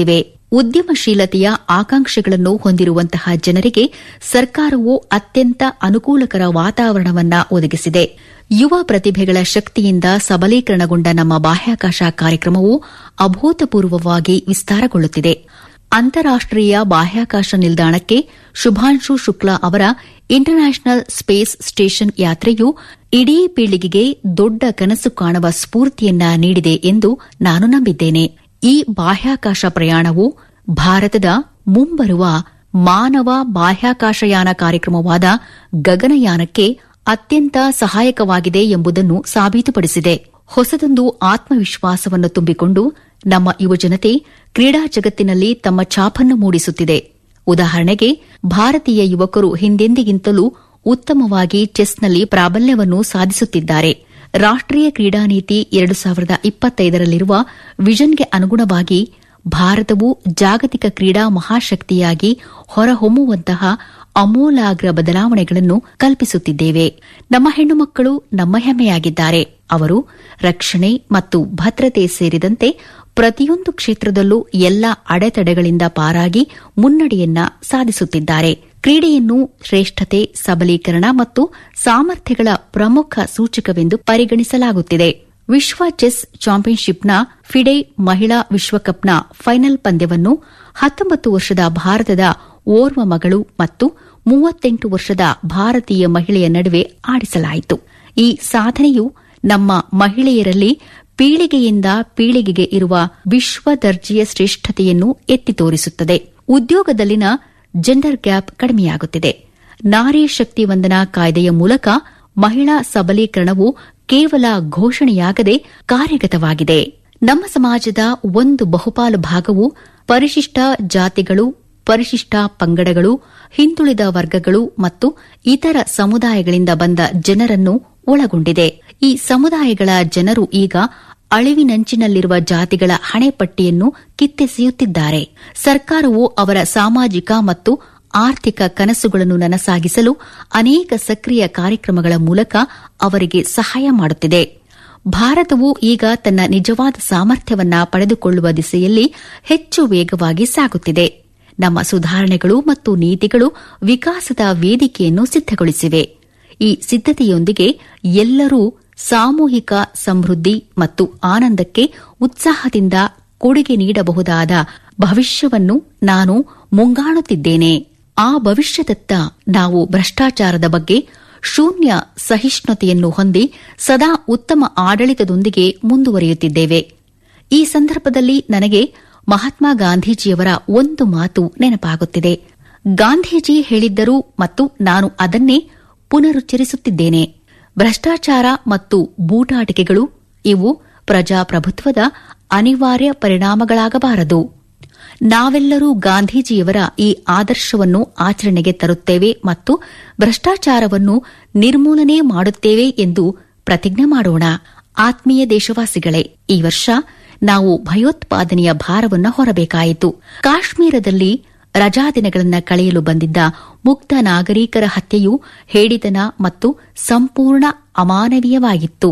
ಉದ್ಯಮಶೀಲತೆಯ ಆಕಾಂಕ್ಷೆಗಳನ್ನು ಹೊಂದಿರುವಂತಹ ಜನರಿಗೆ ಸರ್ಕಾರವು ಅತ್ಯಂತ ಅನುಕೂಲಕರ ವಾತಾವರಣವನ್ನ ಒದಗಿಸಿದೆ ಯುವ ಪ್ರತಿಭೆಗಳ ಶಕ್ತಿಯಿಂದ ಸಬಲೀಕರಣಗೊಂಡ ನಮ್ಮ ಬಾಹ್ಯಾಕಾಶ ಕಾರ್ಯಕ್ರಮವು ಅಭೂತಪೂರ್ವವಾಗಿ ವಿಸ್ತಾರಗೊಳ್ಳುತ್ತಿದೆ ಅಂತಾರಾಷ್ಟೀಯ ಬಾಹ್ಯಾಕಾಶ ನಿಲ್ದಾಣಕ್ಕೆ ಶುಭಾಂಶು ಶುಕ್ಲಾ ಅವರ ಇಂಟರ್ನ್ಯಾಷನಲ್ ಸ್ಪೇಸ್ ಸ್ಟೇಷನ್ ಯಾತ್ರೆಯು ಇಡೀ ಪೀಳಿಗೆಗೆ ದೊಡ್ಡ ಕನಸು ಕಾಣುವ ಸ್ಫೂರ್ತಿಯನ್ನ ನೀಡಿದೆ ಎಂದು ನಾನು ನಂಬಿದ್ದೇನೆ ಈ ಬಾಹ್ಯಾಕಾಶ ಪ್ರಯಾಣವು ಭಾರತದ ಮುಂಬರುವ ಮಾನವ ಬಾಹ್ಯಾಕಾಶಯಾನ ಕಾರ್ಯಕ್ರಮವಾದ ಗಗನಯಾನಕ್ಕೆ ಅತ್ಯಂತ ಸಹಾಯಕವಾಗಿದೆ ಎಂಬುದನ್ನು ಸಾಬೀತುಪಡಿಸಿದೆ ಹೊಸದೊಂದು ಆತ್ಮವಿಶ್ವಾಸವನ್ನು ತುಂಬಿಕೊಂಡು ನಮ್ಮ ಯುವಜನತೆ ಕ್ರೀಡಾ ಜಗತ್ತಿನಲ್ಲಿ ತಮ್ಮ ಛಾಪನ್ನು ಮೂಡಿಸುತ್ತಿದೆ ಉದಾಹರಣೆಗೆ ಭಾರತೀಯ ಯುವಕರು ಹಿಂದೆಂದಿಗಿಂತಲೂ ಉತ್ತಮವಾಗಿ ಚೆಸ್ನಲ್ಲಿ ಪ್ರಾಬಲ್ಯವನ್ನು ಸಾಧಿಸುತ್ತಿದ್ದಾರೆ ರಾಷ್ಟೀಯ ಕ್ರೀಡಾ ನೀತಿ ಎರಡು ಸಾವಿರದ ಇಪ್ಪತ್ತೈದರಲ್ಲಿರುವ ವಿಷನ್ಗೆ ಅನುಗುಣವಾಗಿ ಭಾರತವು ಜಾಗತಿಕ ಕ್ರೀಡಾ ಮಹಾಶಕ್ತಿಯಾಗಿ ಹೊರಹೊಮ್ಮುವಂತಹ ಅಮೂಲಾಗ್ರ ಬದಲಾವಣೆಗಳನ್ನು ಕಲ್ಪಿಸುತ್ತಿದ್ದೇವೆ ನಮ್ಮ ಹೆಣ್ಣು ಮಕ್ಕಳು ನಮ್ಮ ಹೆಮ್ಮೆಯಾಗಿದ್ದಾರೆ ಅವರು ರಕ್ಷಣೆ ಮತ್ತು ಭದ್ರತೆ ಸೇರಿದಂತೆ ಪ್ರತಿಯೊಂದು ಕ್ಷೇತ್ರದಲ್ಲೂ ಎಲ್ಲ ಅಡೆತಡೆಗಳಿಂದ ಪಾರಾಗಿ ಮುನ್ನಡೆಯನ್ನ ಸಾಧಿಸುತ್ತಿದ್ದಾರೆ ಕ್ರೀಡೆಯನ್ನು ಶ್ರೇಷ್ಠತೆ ಸಬಲೀಕರಣ ಮತ್ತು ಸಾಮರ್ಥ್ಯಗಳ ಪ್ರಮುಖ ಸೂಚಕವೆಂದು ಪರಿಗಣಿಸಲಾಗುತ್ತಿದೆ ವಿಶ್ವ ಚೆಸ್ ಚಾಂಪಿಯನ್ಶಿಪ್ನ ಫಿಡೆ ಮಹಿಳಾ ವಿಶ್ವಕಪ್ನ ಫೈನಲ್ ಪಂದ್ಯವನ್ನು ಹತ್ತೊಂಬತ್ತು ವರ್ಷದ ಭಾರತದ ಓರ್ವ ಮಗಳು ಮತ್ತು ಮೂವತ್ತೆಂಟು ವರ್ಷದ ಭಾರತೀಯ ಮಹಿಳೆಯ ನಡುವೆ ಆಡಿಸಲಾಯಿತು ಈ ಸಾಧನೆಯು ನಮ್ಮ ಮಹಿಳೆಯರಲ್ಲಿ ಪೀಳಿಗೆಯಿಂದ ಪೀಳಿಗೆಗೆ ಇರುವ ವಿಶ್ವ ದರ್ಜೆಯ ಶ್ರೇಷ್ಠತೆಯನ್ನು ಎತ್ತಿ ತೋರಿಸುತ್ತದೆ ಉದ್ಯೋಗದಲ್ಲಿನ ಜೆಂಡರ್ ಗ್ಯಾಪ್ ಕಡಿಮೆಯಾಗುತ್ತಿದೆ ನಾರಿ ಶಕ್ತಿ ವಂದನಾ ಕಾಯ್ದೆಯ ಮೂಲಕ ಮಹಿಳಾ ಸಬಲೀಕರಣವು ಕೇವಲ ಘೋಷಣೆಯಾಗದೆ ಕಾರ್ಯಗತವಾಗಿದೆ ನಮ್ಮ ಸಮಾಜದ ಒಂದು ಬಹುಪಾಲು ಭಾಗವು ಪರಿಶಿಷ್ಟ ಜಾತಿಗಳು ಪರಿಶಿಷ್ಟ ಪಂಗಡಗಳು ಹಿಂದುಳಿದ ವರ್ಗಗಳು ಮತ್ತು ಇತರ ಸಮುದಾಯಗಳಿಂದ ಬಂದ ಜನರನ್ನು ಒಳಗೊಂಡಿದೆ ಈ ಸಮುದಾಯಗಳ ಜನರು ಈಗ ಅಳಿವಿನಂಚಿನಲ್ಲಿರುವ ಜಾತಿಗಳ ಹಣೆಪಟ್ಟಿಯನ್ನು ಕಿತ್ತೆಸೆಯುತ್ತಿದ್ದಾರೆ ಸರ್ಕಾರವು ಅವರ ಸಾಮಾಜಿಕ ಮತ್ತು ಆರ್ಥಿಕ ಕನಸುಗಳನ್ನು ನನಸಾಗಿಸಲು ಅನೇಕ ಸಕ್ರಿಯ ಕಾರ್ಯಕ್ರಮಗಳ ಮೂಲಕ ಅವರಿಗೆ ಸಹಾಯ ಮಾಡುತ್ತಿದೆ ಭಾರತವು ಈಗ ತನ್ನ ನಿಜವಾದ ಸಾಮರ್ಥ್ಯವನ್ನ ಪಡೆದುಕೊಳ್ಳುವ ದಿಸೆಯಲ್ಲಿ ಹೆಚ್ಚು ವೇಗವಾಗಿ ಸಾಗುತ್ತಿದೆ ನಮ್ಮ ಸುಧಾರಣೆಗಳು ಮತ್ತು ನೀತಿಗಳು ವಿಕಾಸದ ವೇದಿಕೆಯನ್ನು ಸಿದ್ದಗೊಳಿಸಿವೆ ಈ ಸಿದ್ದತೆಯೊಂದಿಗೆ ಎಲ್ಲರೂ ಸಾಮೂಹಿಕ ಸಮೃದ್ಧಿ ಮತ್ತು ಆನಂದಕ್ಕೆ ಉತ್ಸಾಹದಿಂದ ಕೊಡುಗೆ ನೀಡಬಹುದಾದ ಭವಿಷ್ಯವನ್ನು ನಾನು ಮುಂಗಾಣುತ್ತಿದ್ದೇನೆ ಆ ಭವಿಷ್ಯದತ್ತ ನಾವು ಭ್ರಷ್ಟಾಚಾರದ ಬಗ್ಗೆ ಶೂನ್ಯ ಸಹಿಷ್ಣುತೆಯನ್ನು ಹೊಂದಿ ಸದಾ ಉತ್ತಮ ಆಡಳಿತದೊಂದಿಗೆ ಮುಂದುವರಿಯುತ್ತಿದ್ದೇವೆ ಈ ಸಂದರ್ಭದಲ್ಲಿ ನನಗೆ ಮಹಾತ್ಮ ಗಾಂಧೀಜಿಯವರ ಒಂದು ಮಾತು ನೆನಪಾಗುತ್ತಿದೆ ಗಾಂಧೀಜಿ ಹೇಳಿದ್ದರು ಮತ್ತು ನಾನು ಅದನ್ನೇ ಪುನರುಚ್ಚರಿಸುತ್ತಿದ್ದೇನೆ ಭ್ರಷ್ಟಾಚಾರ ಮತ್ತು ಬೂಟಾಟಿಕೆಗಳು ಇವು ಪ್ರಜಾಪ್ರಭುತ್ವದ ಅನಿವಾರ್ಯ ಪರಿಣಾಮಗಳಾಗಬಾರದು ನಾವೆಲ್ಲರೂ ಗಾಂಧೀಜಿಯವರ ಈ ಆದರ್ಶವನ್ನು ಆಚರಣೆಗೆ ತರುತ್ತೇವೆ ಮತ್ತು ಭ್ರಷ್ಟಾಚಾರವನ್ನು ನಿರ್ಮೂಲನೆ ಮಾಡುತ್ತೇವೆ ಎಂದು ಪ್ರತಿಜ್ಞೆ ಮಾಡೋಣ ಆತ್ಮೀಯ ದೇಶವಾಸಿಗಳೇ ಈ ವರ್ಷ ನಾವು ಭಯೋತ್ಪಾದನೆಯ ಭಾರವನ್ನು ಹೊರಬೇಕಾಯಿತು ಕಾಶ್ಮೀರದಲ್ಲಿ ರಜಾದಿನಗಳನ್ನು ಕಳೆಯಲು ಬಂದಿದ್ದ ಮುಕ್ತ ನಾಗರಿಕರ ಹತ್ಯೆಯು ಹೇಡಿತನ ಮತ್ತು ಸಂಪೂರ್ಣ ಅಮಾನವೀಯವಾಗಿತ್ತು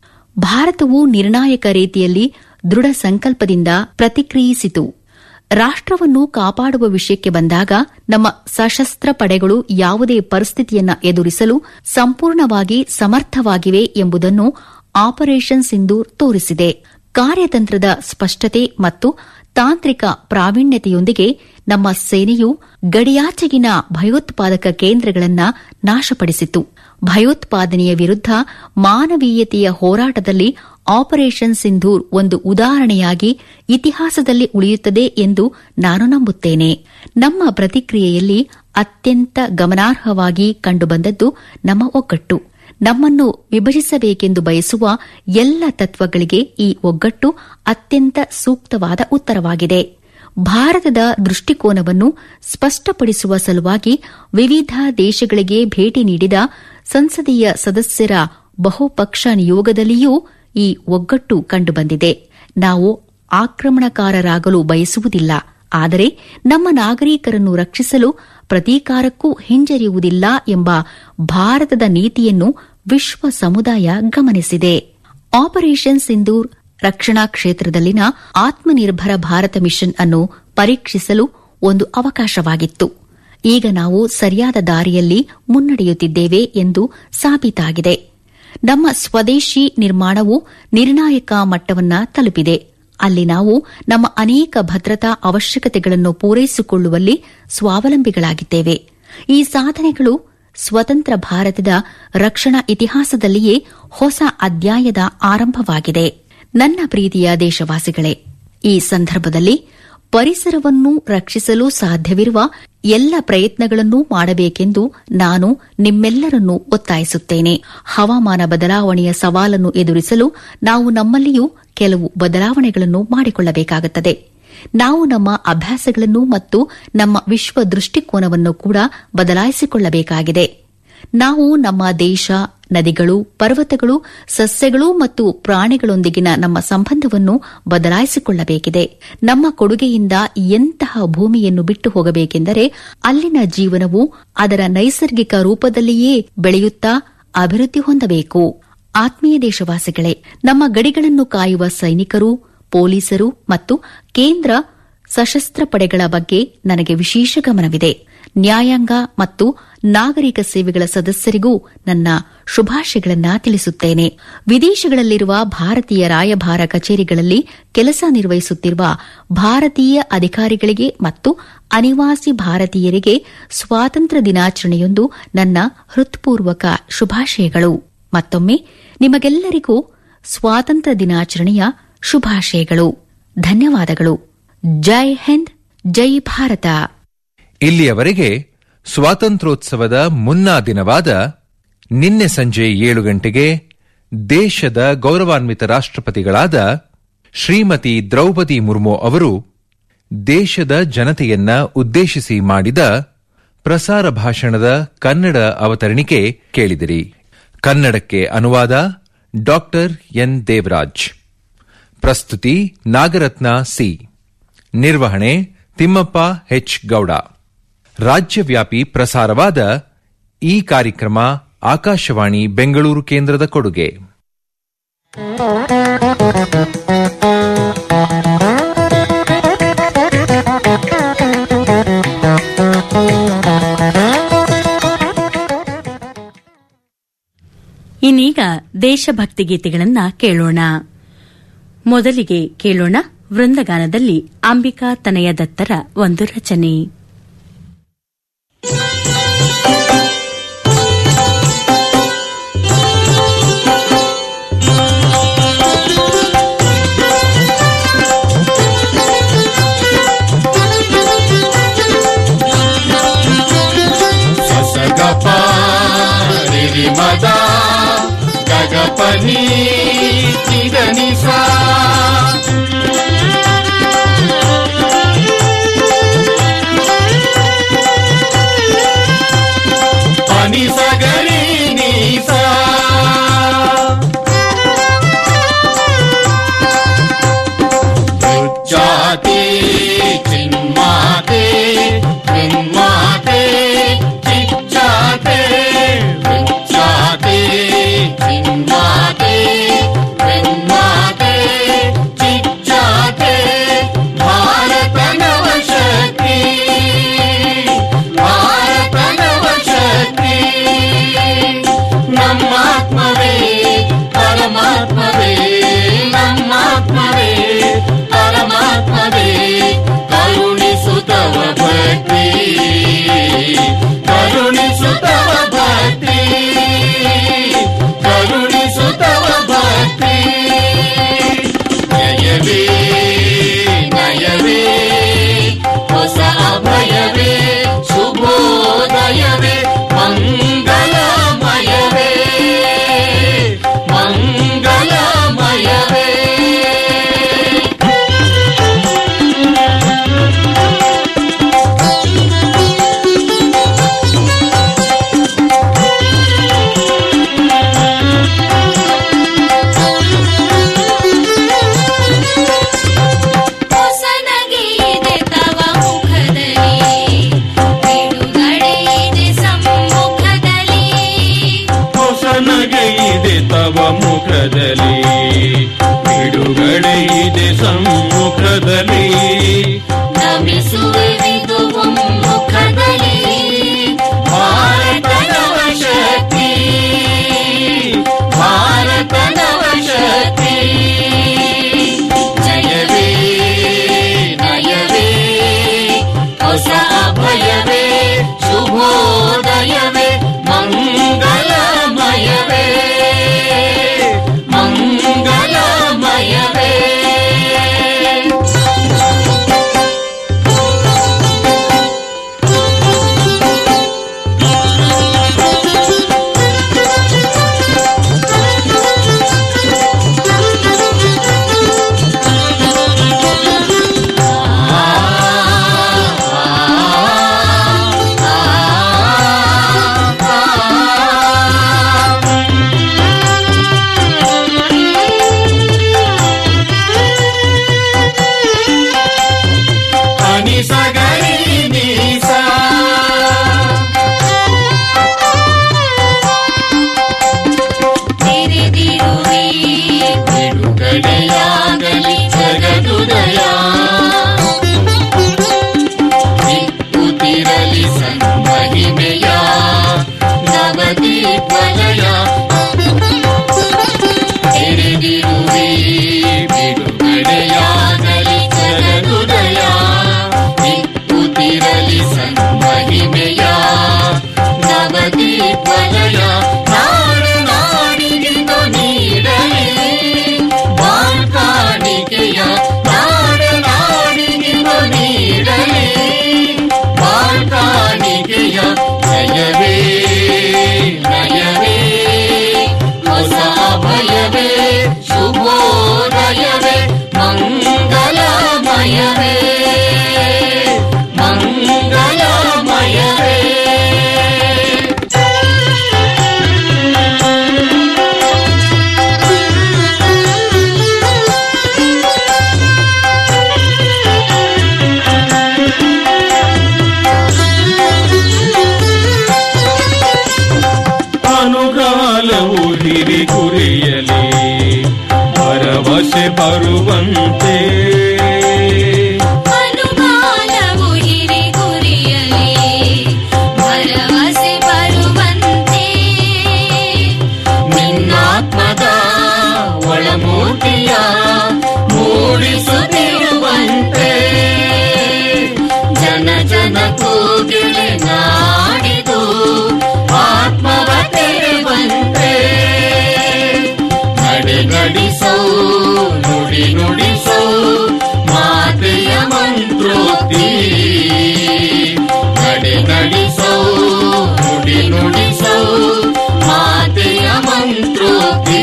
ಭಾರತವು ನಿರ್ಣಾಯಕ ರೀತಿಯಲ್ಲಿ ದೃಢ ಸಂಕಲ್ಪದಿಂದ ಪ್ರತಿಕ್ರಿಯಿಸಿತು ರಾಷ್ಟವನ್ನು ಕಾಪಾಡುವ ವಿಷಯಕ್ಕೆ ಬಂದಾಗ ನಮ್ಮ ಸಶಸ್ತ್ರ ಪಡೆಗಳು ಯಾವುದೇ ಪರಿಸ್ಥಿತಿಯನ್ನ ಎದುರಿಸಲು ಸಂಪೂರ್ಣವಾಗಿ ಸಮರ್ಥವಾಗಿವೆ ಎಂಬುದನ್ನು ಆಪರೇಷನ್ ಸಿಂಧೂರ್ ತೋರಿಸಿದೆ ಕಾರ್ಯತಂತ್ರದ ಸ್ಪಷ್ಟತೆ ಮತ್ತು ತಾಂತ್ರಿಕ ಪ್ರಾವೀಣ್ಯತೆಯೊಂದಿಗೆ ನಮ್ಮ ಸೇನೆಯು ಗಡಿಯಾಚೆಗಿನ ಭಯೋತ್ಪಾದಕ ಕೇಂದ್ರಗಳನ್ನು ನಾಶಪಡಿಸಿತು ಭಯೋತ್ಪಾದನೆಯ ವಿರುದ್ಧ ಮಾನವೀಯತೆಯ ಹೋರಾಟದಲ್ಲಿ ಆಪರೇಷನ್ ಸಿಂಧೂರ್ ಒಂದು ಉದಾಹರಣೆಯಾಗಿ ಇತಿಹಾಸದಲ್ಲಿ ಉಳಿಯುತ್ತದೆ ಎಂದು ನಾನು ನಂಬುತ್ತೇನೆ ನಮ್ಮ ಪ್ರತಿಕ್ರಿಯೆಯಲ್ಲಿ ಅತ್ಯಂತ ಗಮನಾರ್ಹವಾಗಿ ಕಂಡುಬಂದದ್ದು ನಮ್ಮ ಒಗ್ಗಟ್ಟು ನಮ್ಮನ್ನು ವಿಭಜಿಸಬೇಕೆಂದು ಬಯಸುವ ಎಲ್ಲ ತತ್ವಗಳಿಗೆ ಈ ಒಗ್ಗಟ್ಟು ಅತ್ಯಂತ ಸೂಕ್ತವಾದ ಉತ್ತರವಾಗಿದೆ ಭಾರತದ ದೃಷ್ಟಿಕೋನವನ್ನು ಸ್ಪಷ್ಟಪಡಿಸುವ ಸಲುವಾಗಿ ವಿವಿಧ ದೇಶಗಳಿಗೆ ಭೇಟಿ ನೀಡಿದ ಸಂಸದೀಯ ಸದಸ್ಯರ ಬಹುಪಕ್ಷ ನಿಯೋಗದಲ್ಲಿಯೂ ಈ ಒಗ್ಗಟ್ಟು ಕಂಡುಬಂದಿದೆ ನಾವು ಆಕ್ರಮಣಕಾರರಾಗಲು ಬಯಸುವುದಿಲ್ಲ ಆದರೆ ನಮ್ಮ ನಾಗರಿಕರನ್ನು ರಕ್ಷಿಸಲು ಪ್ರತೀಕಾರಕ್ಕೂ ಹಿಂಜರಿಯುವುದಿಲ್ಲ ಎಂಬ ಭಾರತದ ನೀತಿಯನ್ನು ವಿಶ್ವ ಸಮುದಾಯ ಗಮನಿಸಿದೆ ಆಪರೇಷನ್ ಸಿಂಧೂರ್ ರಕ್ಷಣಾ ಕ್ಷೇತ್ರದಲ್ಲಿನ ಆತ್ಮನಿರ್ಭರ ಭಾರತ ಮಿಷನ್ ಅನ್ನು ಪರೀಕ್ಷಿಸಲು ಒಂದು ಅವಕಾಶವಾಗಿತ್ತು ಈಗ ನಾವು ಸರಿಯಾದ ದಾರಿಯಲ್ಲಿ ಮುನ್ನಡೆಯುತ್ತಿದ್ದೇವೆ ಎಂದು ಸಾಬೀತಾಗಿದೆ ನಮ್ಮ ಸ್ವದೇಶಿ ನಿರ್ಮಾಣವು ನಿರ್ಣಾಯಕ ಮಟ್ಟವನ್ನ ತಲುಪಿದೆ ಅಲ್ಲಿ ನಾವು ನಮ್ಮ ಅನೇಕ ಭದ್ರತಾ ಅವಶ್ಯಕತೆಗಳನ್ನು ಪೂರೈಸಿಕೊಳ್ಳುವಲ್ಲಿ ಸ್ವಾವಲಂಬಿಗಳಾಗಿದ್ದೇವೆ ಈ ಸಾಧನೆಗಳು ಸ್ವತಂತ್ರ ಭಾರತದ ರಕ್ಷಣಾ ಇತಿಹಾಸದಲ್ಲಿಯೇ ಹೊಸ ಅಧ್ಯಾಯದ ಆರಂಭವಾಗಿದೆ ನನ್ನ ಪ್ರೀತಿಯ ದೇಶವಾಸಿಗಳೇ ಈ ಸಂದರ್ಭದಲ್ಲಿ ಪರಿಸರವನ್ನು ರಕ್ಷಿಸಲು ಸಾಧ್ಯವಿರುವ ಎಲ್ಲ ಪ್ರಯತ್ನಗಳನ್ನೂ ಮಾಡಬೇಕೆಂದು ನಾನು ನಿಮ್ಮೆಲ್ಲರನ್ನೂ ಒತ್ತಾಯಿಸುತ್ತೇನೆ ಹವಾಮಾನ ಬದಲಾವಣೆಯ ಸವಾಲನ್ನು ಎದುರಿಸಲು ನಾವು ನಮ್ಮಲ್ಲಿಯೂ ಕೆಲವು ಬದಲಾವಣೆಗಳನ್ನು ಮಾಡಿಕೊಳ್ಳಬೇಕಾಗುತ್ತದೆ ನಾವು ನಮ್ಮ ಅಭ್ಯಾಸಗಳನ್ನು ಮತ್ತು ನಮ್ಮ ವಿಶ್ವ ದೃಷ್ಟಿಕೋನವನ್ನು ಕೂಡ ಬದಲಾಯಿಸಿಕೊಳ್ಳಬೇಕಾಗಿದೆ ನಾವು ನಮ್ಮ ದೇಶ ನದಿಗಳು ಪರ್ವತಗಳು ಸಸ್ಯಗಳು ಮತ್ತು ಪ್ರಾಣಿಗಳೊಂದಿಗಿನ ನಮ್ಮ ಸಂಬಂಧವನ್ನು ಬದಲಾಯಿಸಿಕೊಳ್ಳಬೇಕಿದೆ ನಮ್ಮ ಕೊಡುಗೆಯಿಂದ ಎಂತಹ ಭೂಮಿಯನ್ನು ಬಿಟ್ಟು ಹೋಗಬೇಕೆಂದರೆ ಅಲ್ಲಿನ ಜೀವನವು ಅದರ ನೈಸರ್ಗಿಕ ರೂಪದಲ್ಲಿಯೇ ಬೆಳೆಯುತ್ತಾ ಅಭಿವೃದ್ಧಿ ಹೊಂದಬೇಕು ಆತ್ಮೀಯ ದೇಶವಾಸಿಗಳೇ ನಮ್ಮ ಗಡಿಗಳನ್ನು ಕಾಯುವ ಸೈನಿಕರು ಪೊಲೀಸರು ಮತ್ತು ಕೇಂದ್ರ ಸಶಸ್ತ್ರ ಪಡೆಗಳ ಬಗ್ಗೆ ನನಗೆ ವಿಶೇಷ ಗಮನವಿದೆ ನ್ಯಾಯಾಂಗ ಮತ್ತು ನಾಗರಿಕ ಸೇವೆಗಳ ಸದಸ್ಯರಿಗೂ ನನ್ನ ಶುಭಾಶಯಗಳನ್ನ ತಿಳಿಸುತ್ತೇನೆ ವಿದೇಶಗಳಲ್ಲಿರುವ ಭಾರತೀಯ ರಾಯಭಾರ ಕಚೇರಿಗಳಲ್ಲಿ ಕೆಲಸ ನಿರ್ವಹಿಸುತ್ತಿರುವ ಭಾರತೀಯ ಅಧಿಕಾರಿಗಳಿಗೆ ಮತ್ತು ಅನಿವಾಸಿ ಭಾರತೀಯರಿಗೆ ಸ್ವಾತಂತ್ರ್ಯ ದಿನಾಚರಣೆಯೊಂದು ನನ್ನ ಹೃತ್ಪೂರ್ವಕ ಶುಭಾಶಯಗಳು ಮತ್ತೊಮ್ಮೆ ನಿಮಗೆಲ್ಲರಿಗೂ ಸ್ವಾತಂತ್ರ್ಯ ದಿನಾಚರಣೆಯ ಶುಭಾಶಯಗಳು ಧನ್ಯವಾದಗಳು ಜೈ ಹಿಂದ್ ಜೈ ಭಾರತ ಇಲ್ಲಿಯವರೆಗೆ ಸ್ವಾತಂತ್ರ್ಯೋತ್ಸವದ ಮುನ್ನಾ ದಿನವಾದ ನಿನ್ನೆ ಸಂಜೆ ಏಳು ಗಂಟೆಗೆ ದೇಶದ ಗೌರವಾನ್ವಿತ ರಾಷ್ಟ್ರಪತಿಗಳಾದ ಶ್ರೀಮತಿ ದ್ರೌಪದಿ ಮುರ್ಮು ಅವರು ದೇಶದ ಜನತೆಯನ್ನ ಉದ್ದೇಶಿಸಿ ಮಾಡಿದ ಪ್ರಸಾರ ಭಾಷಣದ ಕನ್ನಡ ಅವತರಣಿಕೆ ಕೇಳಿದಿರಿ ಕನ್ನಡಕ್ಕೆ ಅನುವಾದ ಡಾಕ್ಟರ್ ಎನ್ ದೇವರಾಜ್ ಪ್ರಸ್ತುತಿ ನಾಗರತ್ನ ಸಿ ನಿರ್ವಹಣೆ ತಿಮ್ಮಪ್ಪ ಎಚ್ ಗೌಡ ರಾಜ್ಯವ್ಯಾಪಿ ಪ್ರಸಾರವಾದ ಈ ಕಾರ್ಯಕ್ರಮ ಆಕಾಶವಾಣಿ ಬೆಂಗಳೂರು ಕೇಂದ್ರದ ಕೊಡುಗೆ ಇನ್ನೀಗ ದೇಶಭಕ್ತಿ ಗೀತೆಗಳನ್ನ ಕೇಳೋಣ ಮೊದಲಿಗೆ ಕೇಳೋಣ ವೃಂದಗಾನದಲ್ಲಿ ಅಂಬಿಕಾ ತನಯ ದತ್ತರ ಒಂದು ರಚನೆ ಸಸಗಪ ರಿರಿಮದ ಗಗಪನಿ ಚಿದನಿಸ ಪನಿ ಸಗರಿ ನೀಸ ಜಾತಿ ಚಿನ್ಮಾತೆ ಚಿನ್ಮಾತೆ ಚಿಚ್ಚಾತೆ ವಿಚ್ಚಾತೆ ಚಿನ್ಮಾತೆ ಚಿನ್ಮಾತೆ ಚಿಚ್ಚಾತೆ ಭಾರತ ನವಶಕ್ತಿ ಭಾರತ ನವಶಕ್ತಿ ನಮ್ಮಾತ್ಮವೇ ಪರಮಾತ್ಮವೇ ನಮ್ಮಾತ್ಮವೇ ಪರಮಾತ್ಮವೇ ಕರುಣಿಸುತ್ತವ ಭಕ್ತಿ ಕರುಣಿಸುತ್ತವ ಭಕ್ತಿ ಕರುಣಿಸುತ್ತವ ಭಕ್ತಿ ನಯವೇ ನಯವೇ ಹೊಸ ಅಭಯವೇ ಶುಭೋದಯವೇ ಮಂಗಲಮಯವೇ ಮಂಗಲಮಯವೇ ಹೊಸನಗೆಯಿದೆ ತವ ಮುಖದಲ್ಲಿ ಬಿಡುಗಡೆ ಇದೆ ಸಮ್ಮುಖದಲ್ಲಿ ಹೊಸನಗೆ ಇದೆ ತವ ಮುಖದಲ್ಲಿ ಬಿಡುಗಡೆ ಇದೆ ಸಮ್ಮುಖದಲ್ಲಿ ನಮಿ ಮೂಡಿಸುವೆವಿದು ಮುಖದಲ್ಲಿ ಭಾರತನವ ಶಕ್ತಿ ಭಾರತನವ ಶಕ್ತಿ ಜಯವೇ ನಯವೇ ಹೊಸ ಅಭಯವೇ ಶುಭೋದಯವೇ ಮಂಗಲಮಯವೇ ಮಂಗಲಮಯವೇ ಅನಿಸಗರಿ ನೀಸ ತೆರೆದಿರುವೆ ಬಿಡುಗಡೆಯಾಗಲಿ ಜಗದುದಯ ದಿಕ್ಕುತ್ತಿರಲಿ ಸನ್ಮಹಿಮೆಯ ನವದೀಪಲಯ ತೆರೆದಿರುವೆ ಬಿಡುಗಡೆಯಾಗಲಿ ಜಗದುದಯ ದಿಕ್ಕುತ್ತಿರಲಿ ಸನ್ಮಹಿಮೆಯ ನವದೀಪಲಯ ನಾಡು ನಾಡಿಗಿದು ನೀಡಲಿ ಬಾಳ್ಕಾಣಿಕೆಯ ನಾಡು ನಾಡಿಗಿದು ನೀಡಲಿ ಬಾಳ್ಕಾಣಿಕೆಯ ಜಯವೇ ನಯವೇ ಹೊಸ ಅಭಯವೇ ಶುಭೋದಯವೇ ಮಂಗಲಮಯವೇ ಮಂಗಲಮಯವೇ ಅನುಗಾಲವು ಹಿರಿ ಗುರಿಯಲಿ ಭರವಸೆ ಬರುವಂತೆ ಅನುಗಾಲವು ಹಿರಿ ಗುರಿಯಲಿ ಭರವಸೆ ಬರುವಂತೆ ನಿನ್ನಾತ್ಮದ ಒಳಮೂರ್ತಿಯ ಮೂಡಿಸುತ್ತಿರುವಂತೆ ಜನ ಜನ ಕೂಗಿಲೆ ನಾಡಿದು ಆತ್ಮವ ತೆರೆವಂತೆ ನಡೆ ನಡೆಸೋ ನುಡಿ ನುಡಿಸೋ ಮಾತೆಯ ಮಂತ್ರೋಕ್ತಿ ನಡೆ ನಡೆಸೋ ನುಡಿ ನುಡಿಸೋ ಮಾತೆಯ ಮಂತ್ರೋಕ್ತಿ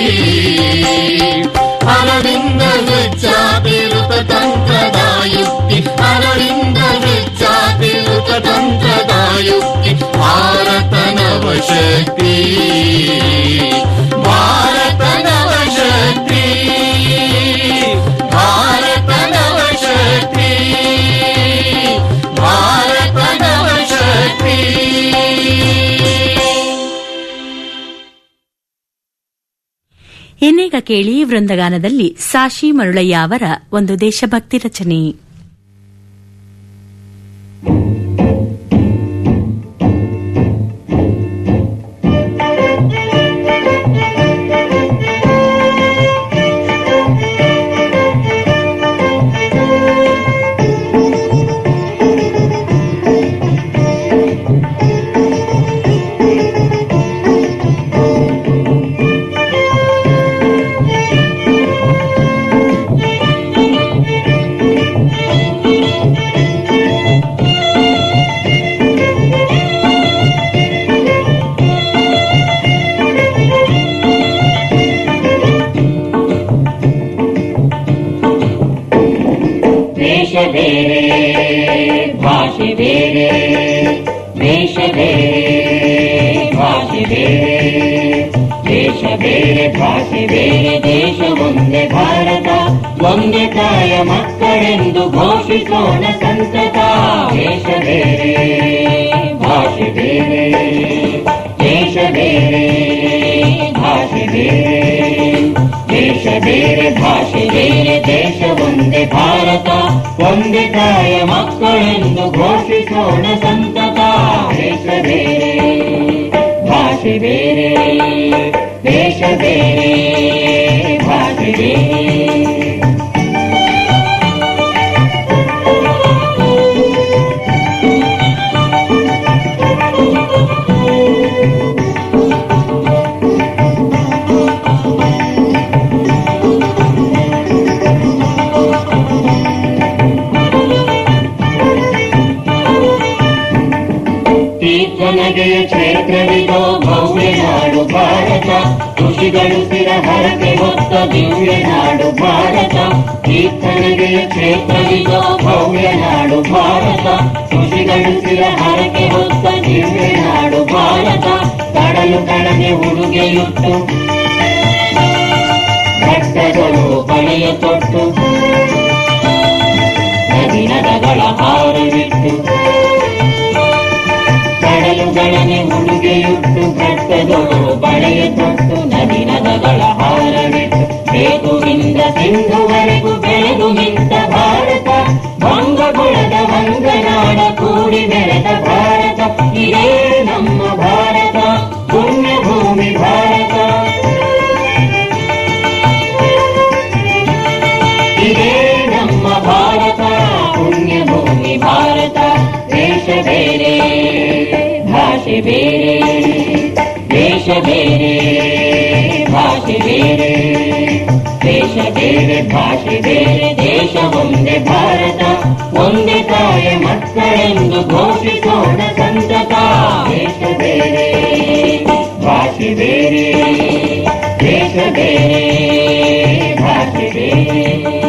ಅರವಿಂದ ಹೆಜ್ಜಾತಿರುತ ತಂತ್ರದ ಯುಕ್ತಿ ಅರವಿಂದ ಹೆಜ್ಜಾತಿರುತ ತಂತ್ರದ ಯುಕ್ತಿ ಭಾರತ ನವಶಕ್ತಿ ಭಾರತ ನವಶಕ್ತಿ ಭಾರತ ನವಶಕ್ತಿ ಭಾರತ ನವಶಕ್ತಿ ಇನ್ನೀಗ ಕೇಳಿ ವೃಂದಗಾನದಲ್ಲಿ ಸಾಶಿ ಮರುಳಯ್ಯ ಅವರ ಒಂದು ದೇಶಭಕ್ತಿ ರಚನೆ ದೇಶ ಬೇರೆ ಭಾಷೆ ಬೇರೆ ದೇಶ ಬೇರೆ ಭಾಷೆ ಬೇರೆ ದೇಶ ಬೇರೆ ಭಾಷೆ ಬೇರೆ ದೇಶ ಒಂದೇ ಭಾರತ ಒಂದೇ ತಾಯ ಮಕ್ಕಳೆಂದು ಘೋಷಿಸೋಣ ಸಂತತ ದೇಶ ಬೇರೆ ಭಾಷೆ ಬೇರೆ ದೇಶ ಬೇರೆ ಭಾಷೆ ಬೇರೆ ದೇಶ ಬೇರೆ ಭಾಷೆ ಬೇರೆ ದೇಶ ಒಂದೇ ಭಾರತ ಒಂದೇ ತಾಯ ಮಕ್ಕಳೆಂದು ಘೋಷಿಸೋಣ ಸಂತತ ದೇಶ ಬೇರೆ ಭಾಷೆ ಬೇರೆ ದೇಶ ಬೇರೆ ಭಾಷೆ ಬೇರೆ ತೀರ್ಥನಗೆಯ ಕ್ಷೇತ್ರವಿದೋ ಭವ್ಯ ನಾಡು ಭಾರತ ಋಷಿಗಳು ಸ್ಥಿರ ಹರಕೆ ಹೊತ್ತ ದಿವ್ಯ ನಾಡು ಭಾರತ ತೀರ್ಥನಗೆಯ ಕ್ಷೇತ್ರವಿದೋ ಭವ್ಯ ನಾಡು ಭಾರತ ಋಷಿಗಳು ಸ್ಥಿರ ಹರಕೆ ಹೊತ್ತ ದಿವ್ಯ ನಾಡು ಭಾರತ ಕಡಲು ಕಡನೆ ಉಡುಗೆಯುಟ್ಟು ಘಟ್ಟಗಳು ಬಳೆಯ ತೊಟ್ಟು ನದಿ ನದಗಳ ಹಾರವಿಟ್ಟು ಕಡಲುಗಳನೆ ಉಡುಗೆಯುಟ್ಟು ಘಟ್ಟದೊಳು ಬಳೆಯ ತೊಟ್ಟು ನದಿ ನದಗಳ ಹಾರವಿಟ್ಟು ಬೇಗುವಿಂದ ಸಿಂಧುವರೆಗೂ ಬೆಳೆದು ನಿಂತ ಭಾರತ ಭಂಗಗುಳದ ವಂಗನಾಡ ಕೂಡಿ ಬೆಳೆದ ಭಾರತ ಇದೇ ನಮ್ಮ ಭಾರತ ಪುಣ್ಯ ಭೂಮಿ ಭಾರತ ಇದೇ ನಮ್ಮ ಭಾರತ ಪುಣ್ಯ ಭೂಮಿ ಭಾರತ ದೇಶ ಬೇರೆ ಭಾಷೆ ಬೇರೆ ದೇಶ ಬೇರೆ ಭಾಷೆ ಬೇರೆ ದೇಶ ಬೇರೆ ಭಾಷೆ ಬೇರೆ ದೇಶ ಒಂದೇ ಭಾರತ ಒಂದೇ ತಾಯ ಮಕ್ಕಳೆಂದು ಘೋಷಿಸೋಣ ಸಂತತ ದೇಶ ಬೇರೆ ಭಾಷೆ ಬೇರೆ ದೇಶ ಬೇರೆ ಭಾಷೆ ಬೇರೆ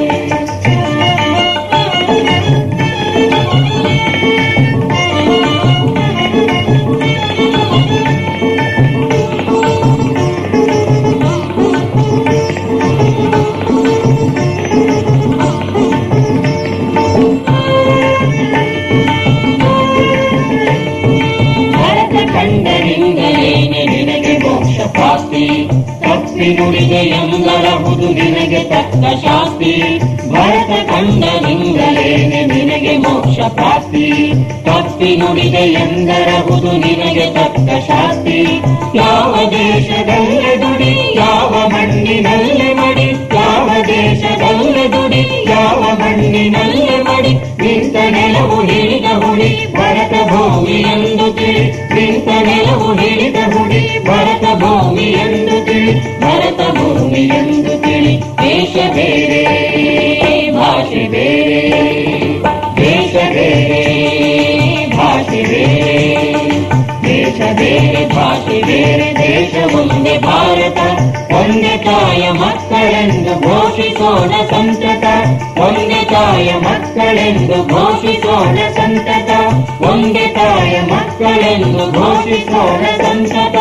ಭರತ ಕಂಡರಿಂದಲೇನೆ ನಿನಗೆ ಮೋಕ್ಷ ಪ್ರಾಪ್ತಿ ತಪ್ಪಿ ನುಡಿಗೆ ಎಂದರಹುದು ನಿನಗೆ ತಕ್ಕ ಶಾಸ್ತಿ ಭರತ ಕಂಡರಿಂದಲೇನೆ ನಿನಗೆ ಮೋಕ್ಷ ಪ್ರಾಪ್ತಿ ತಪ್ಪಿ ನುಡಿಗೆ ಎಂದರಹುದು ನಿನಗೆ ತಕ್ಕ ಶಾಸ್ತಿ ಯಾವ ದೇಶದಲ್ಲೇ ದುಡಿ ಯಾವ ಮಣ್ಣಿನಲ್ಲೇ ಮಡಿ ಯಾವ ದೇಶದಲ್ಲೇ ದುಡಿ ಯಾವ ಮಣ್ಣಿನಲ್ಲೇ ಮಡಿ ನಿಂತ ನೆಲವು ಹಿಡಿದ ಹುಡಿ ಭರತ ಭೂಮಿ ಎಂದು ತಿಳಿ ನಿಂತ ನೆಲವು ಹಿಡಿದ ಹುಡಿ ಭರತ ಭೂಮಿ ಎಂದು ತಿಳಿ ಭರತ ಭೂಮಿ ಎಂದು ತಿಳಿ ದೇಶ ಬೇರೆ ಭಾಷೆ ಬೇರೆ ದೇಶ ಬೇರೆ ಭಾಷೆ ಬೇರೆ ದೇಶ ಬೇರೆ ಭಾಷೆ ಬೇರೆ ದೇಶ ಒಂದೇ ಭಾರತ ಒಂದೇ ತಾಯ ಮಕ್ಕಳೆಂದು ಘೋಷಿಸೋಣ ಸಂತತ ಒಂದೇ ತಾಯ ಮಕ್ಕಳೆಂದು ಘೋಷಿಸೋಣ ಸಂತತ ಒಂದೇ ತಾಯ ಮಕ್ಕಳೆಂದು ಘೋಷಿಸೋಣ ಸಂತತ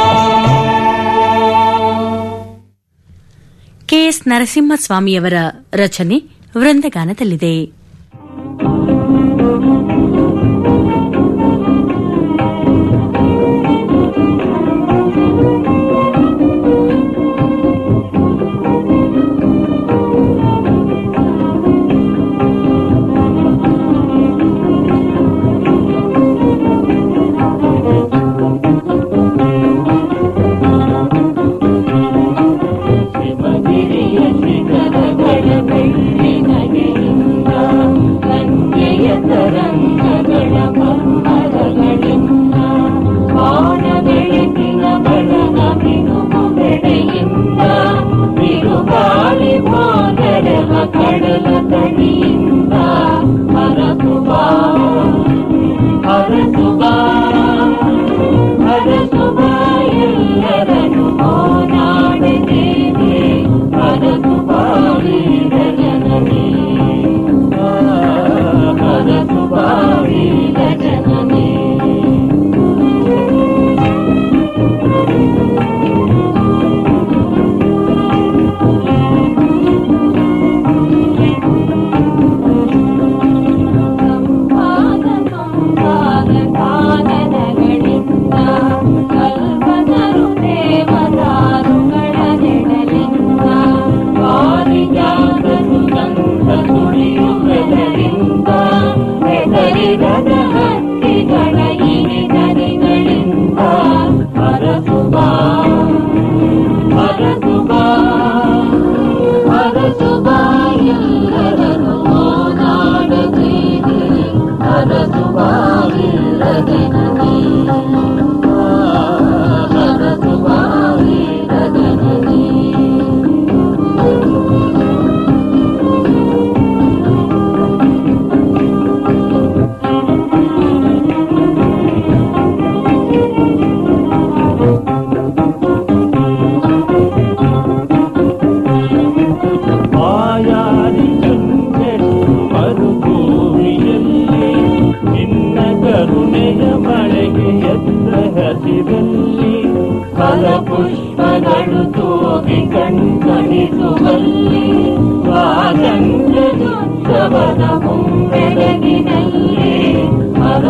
ಕೆಎಸ್ ನರಸಿಂಹಸ್ವಾಮಿಯವರ ರಚನೆ ವೃಂದಗಾನದಲ್ಲಿದೆ ಶಿವಗಿರಿಯ ಶಿಖರಗಳ ಬೆಳ್ಳಿನಗೆಯಿಂದ ಗಂಗೆಯ ತರಂಗಗಳ ಮರ್ಮರಗಳಿಂದ ಬಾಣ ಬೆಳಕಿನ ಬಳಗ ಮಿನುಗು ಬೆಳೆಯಿಂದ ಬಿರುಗಾಳಿ ಮಾದರವ ಕಡಲ ತಡಿಯಿಂದ ಹರಸು ಬಾ ಹರಸು ಬಾ ಹರಸು ಬಾ ಎಲ್ಲರನ್ನು ಓನಾಡಿದ್ದೇನೆ ಹರಸು ಬಾಳಿದ ಜನನೇ ಹರಸು ಬಾಳಿದ ಜನನೇ ಸಂಪಾದ ಸಂಪಾದ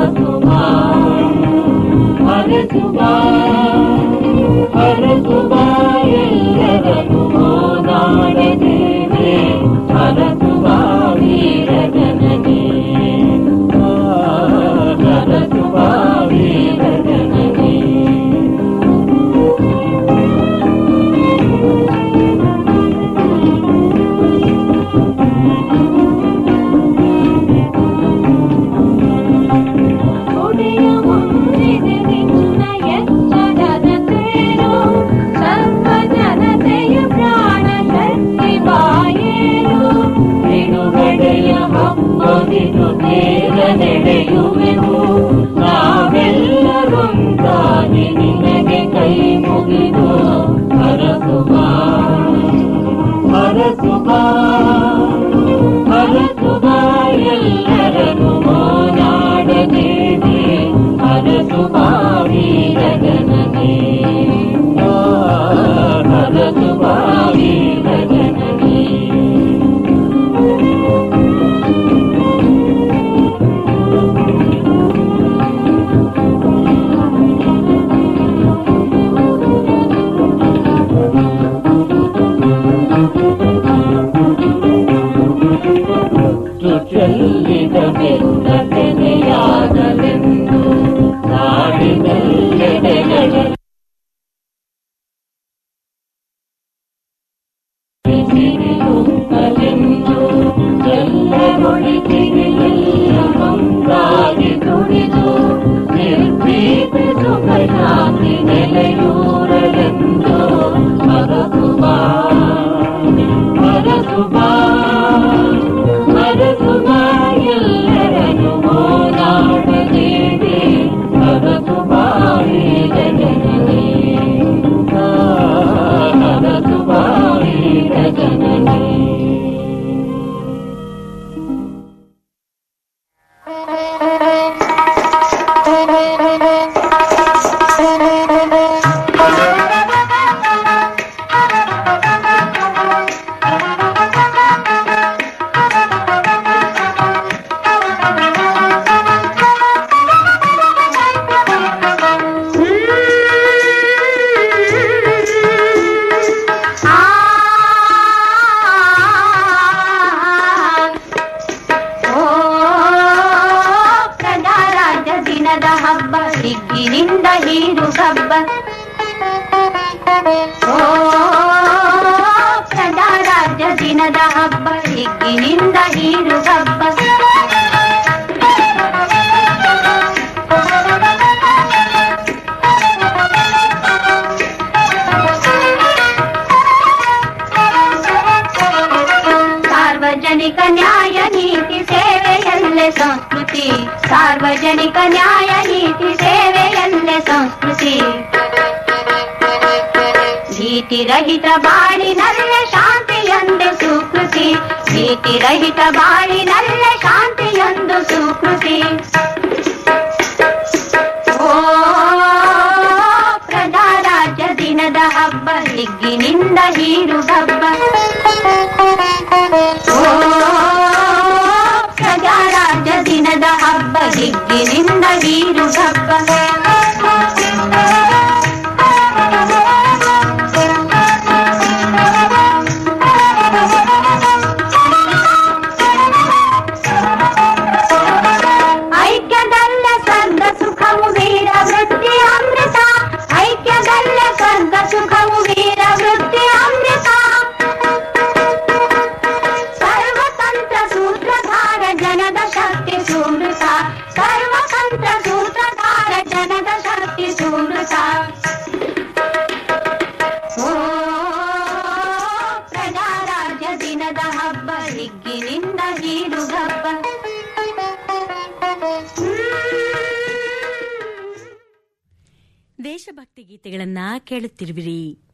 ಹರಸುಬಾ ಹರಸುಬಾ ಹರಸುಬಾ ಎಲ್ಲರನ್ನು ಓದಾಡದೇವೆ ಹರಸುಬಾ ವೀರ ಜನನಿ ಹರಸುಬಾ ವೀರ ಜನನಿ ಒಡೆಯ ಮುಂದಿದೆ ನಿನ್ನ ಎಚ್ಚರದ ತೇರು ಸರ್ವ ಜನತೆಯ ಪ್ರಾಣ ಶಕ್ತಿ ಬಾಯೇರು ಬಿಡುಗಡೆಯ ಹಬ್ಬವಿದು ತೇರ ನಡೆಯುವೆವು ನಾವೆಲ್ಲರೊಂದಾಗಿ ನಿನಗೆ ಕೈ ಮುಗಿದು ಹರಸುಬಾ ಹರಸುಬಾ ಹರಸುಬಾ ಎಲ್ಲರನ್ನು ಓನಾಡದೇವಿ ಹರಸುಬಾ ವೀರ ಜನನಿ ಹರಸುಬಾ ವೀರ ಜನನಿ ಚೆಲ್ಲಿದ ಬೆನ್ನತೆನೆಯಾಗಲೆಂದು ನಾಡಿನೆಲ್ಲೆಡೆಗಳ ಸಿರಿಯುತ್ತಲೆಂದು ಎಲ್ಲರೊಳಿತಿಗೆ ಎಲ್ಲ ಒಂದಾಗಿ ದುಡಿದು ನಿರ್ಭೀತಿ ಸುಖ ಶಾಂತಿ ನೆಲೆಯೂರಲೆಂದು ಹರಸುಬಾ ಹರಸುಬಾ ಹರಸುಬಾ ಎಲ್ಲರನ್ನು ಓದಾಡದೇವೆ ಹರಸುಬಾ ವೀರ ಜನನಿ ಹರಸುಬಾ ವೀರ ಜನನಿ ಓ ಪ್ರಜಾರಾಜ್ಯ ದಿನದ ಹಬ್ಬ ಹಿಗ್ಗಿನಿಂದ ಹೀರು ಹಬ್ಬ ಓ ಪ್ರಜಾರಾಜ್ಯ ದಿನದ ಹಬ್ಬ ಹಿಗ್ಗಿನಿಂದ ಹೀರು ಹಬ್ಬ ಸಾರ್ವಜನಿಕ ನ್ಯಾಯ ನೀತಿ ಸೇವೆಯಲ್ಲೇ ಸಂಸ್ಕೃತಿ ಸಾರ್ವಜನಿಕ ನ್ಯಾಯ ನೀತಿ ಸೇವೆಯಲ್ಲೇ ಸಂಸ್ಕೃತಿ ಭೀತಿರಹಿತ ಬಾಳಿನಲ್ಲೇ ಶಾಂತಿಯೊಂದು ಸುಕೃತಿ ಭೀತಿರಹಿತ ಬಾಳಿನಲ್ಲೇ ಶಾಂತಿಯೊಂದು ಸುಕೃತಿ ಓ ಪ್ರಜಾರಾಜ್ಯ ದಿನದ ಹಬ್ಬ ಹಿಗ್ಗಿನಿಂದ ಹೀರು ಹಬ್ಬ ಓ ಪ್ರಜಾರಾಜ್ಯ ದಿನದ ಹಬ್ಬ ಹಿಗ್ಗಿನಿಂದ ಹೀರು ಹಬ್ಬ ಐಕ್ಯದಲ್ಲ ಸ್ವರ್ಗ ಸುಖವು ವೀರ ವೃತ್ತಿ ಅಮೃತ ಐಕ್ಯದಲ್ಲ ಸ್ವರ್ಗ ಸುಖವು ವೀರ ವೃತ್ತಿ ಅಮೃತ ಸರ್ವತಂತ್ರ ಸೂತ್ರಧಾರ ಜನದ ಶಕ್ತಿ ಸುಮೃತ ಸರ್ವತಂತ್ರ ಸೂತ್ರಧಾರ ಜನದ ಶಕ್ತಿ ಸುಮೃತ ಓ ಪ್ರಜಾರಾಜ್ಯ ದಿನದ ಹಬ್ಬ ಹಿಗ್ಗಿನಿಂದ ಹೀರು ಹಬ್ಬ ದೇಶಭಕ್ತಿ ಗೀತೆಗಳನ್ನ ಕೇಳುತ್ತಿರುವಿರಿ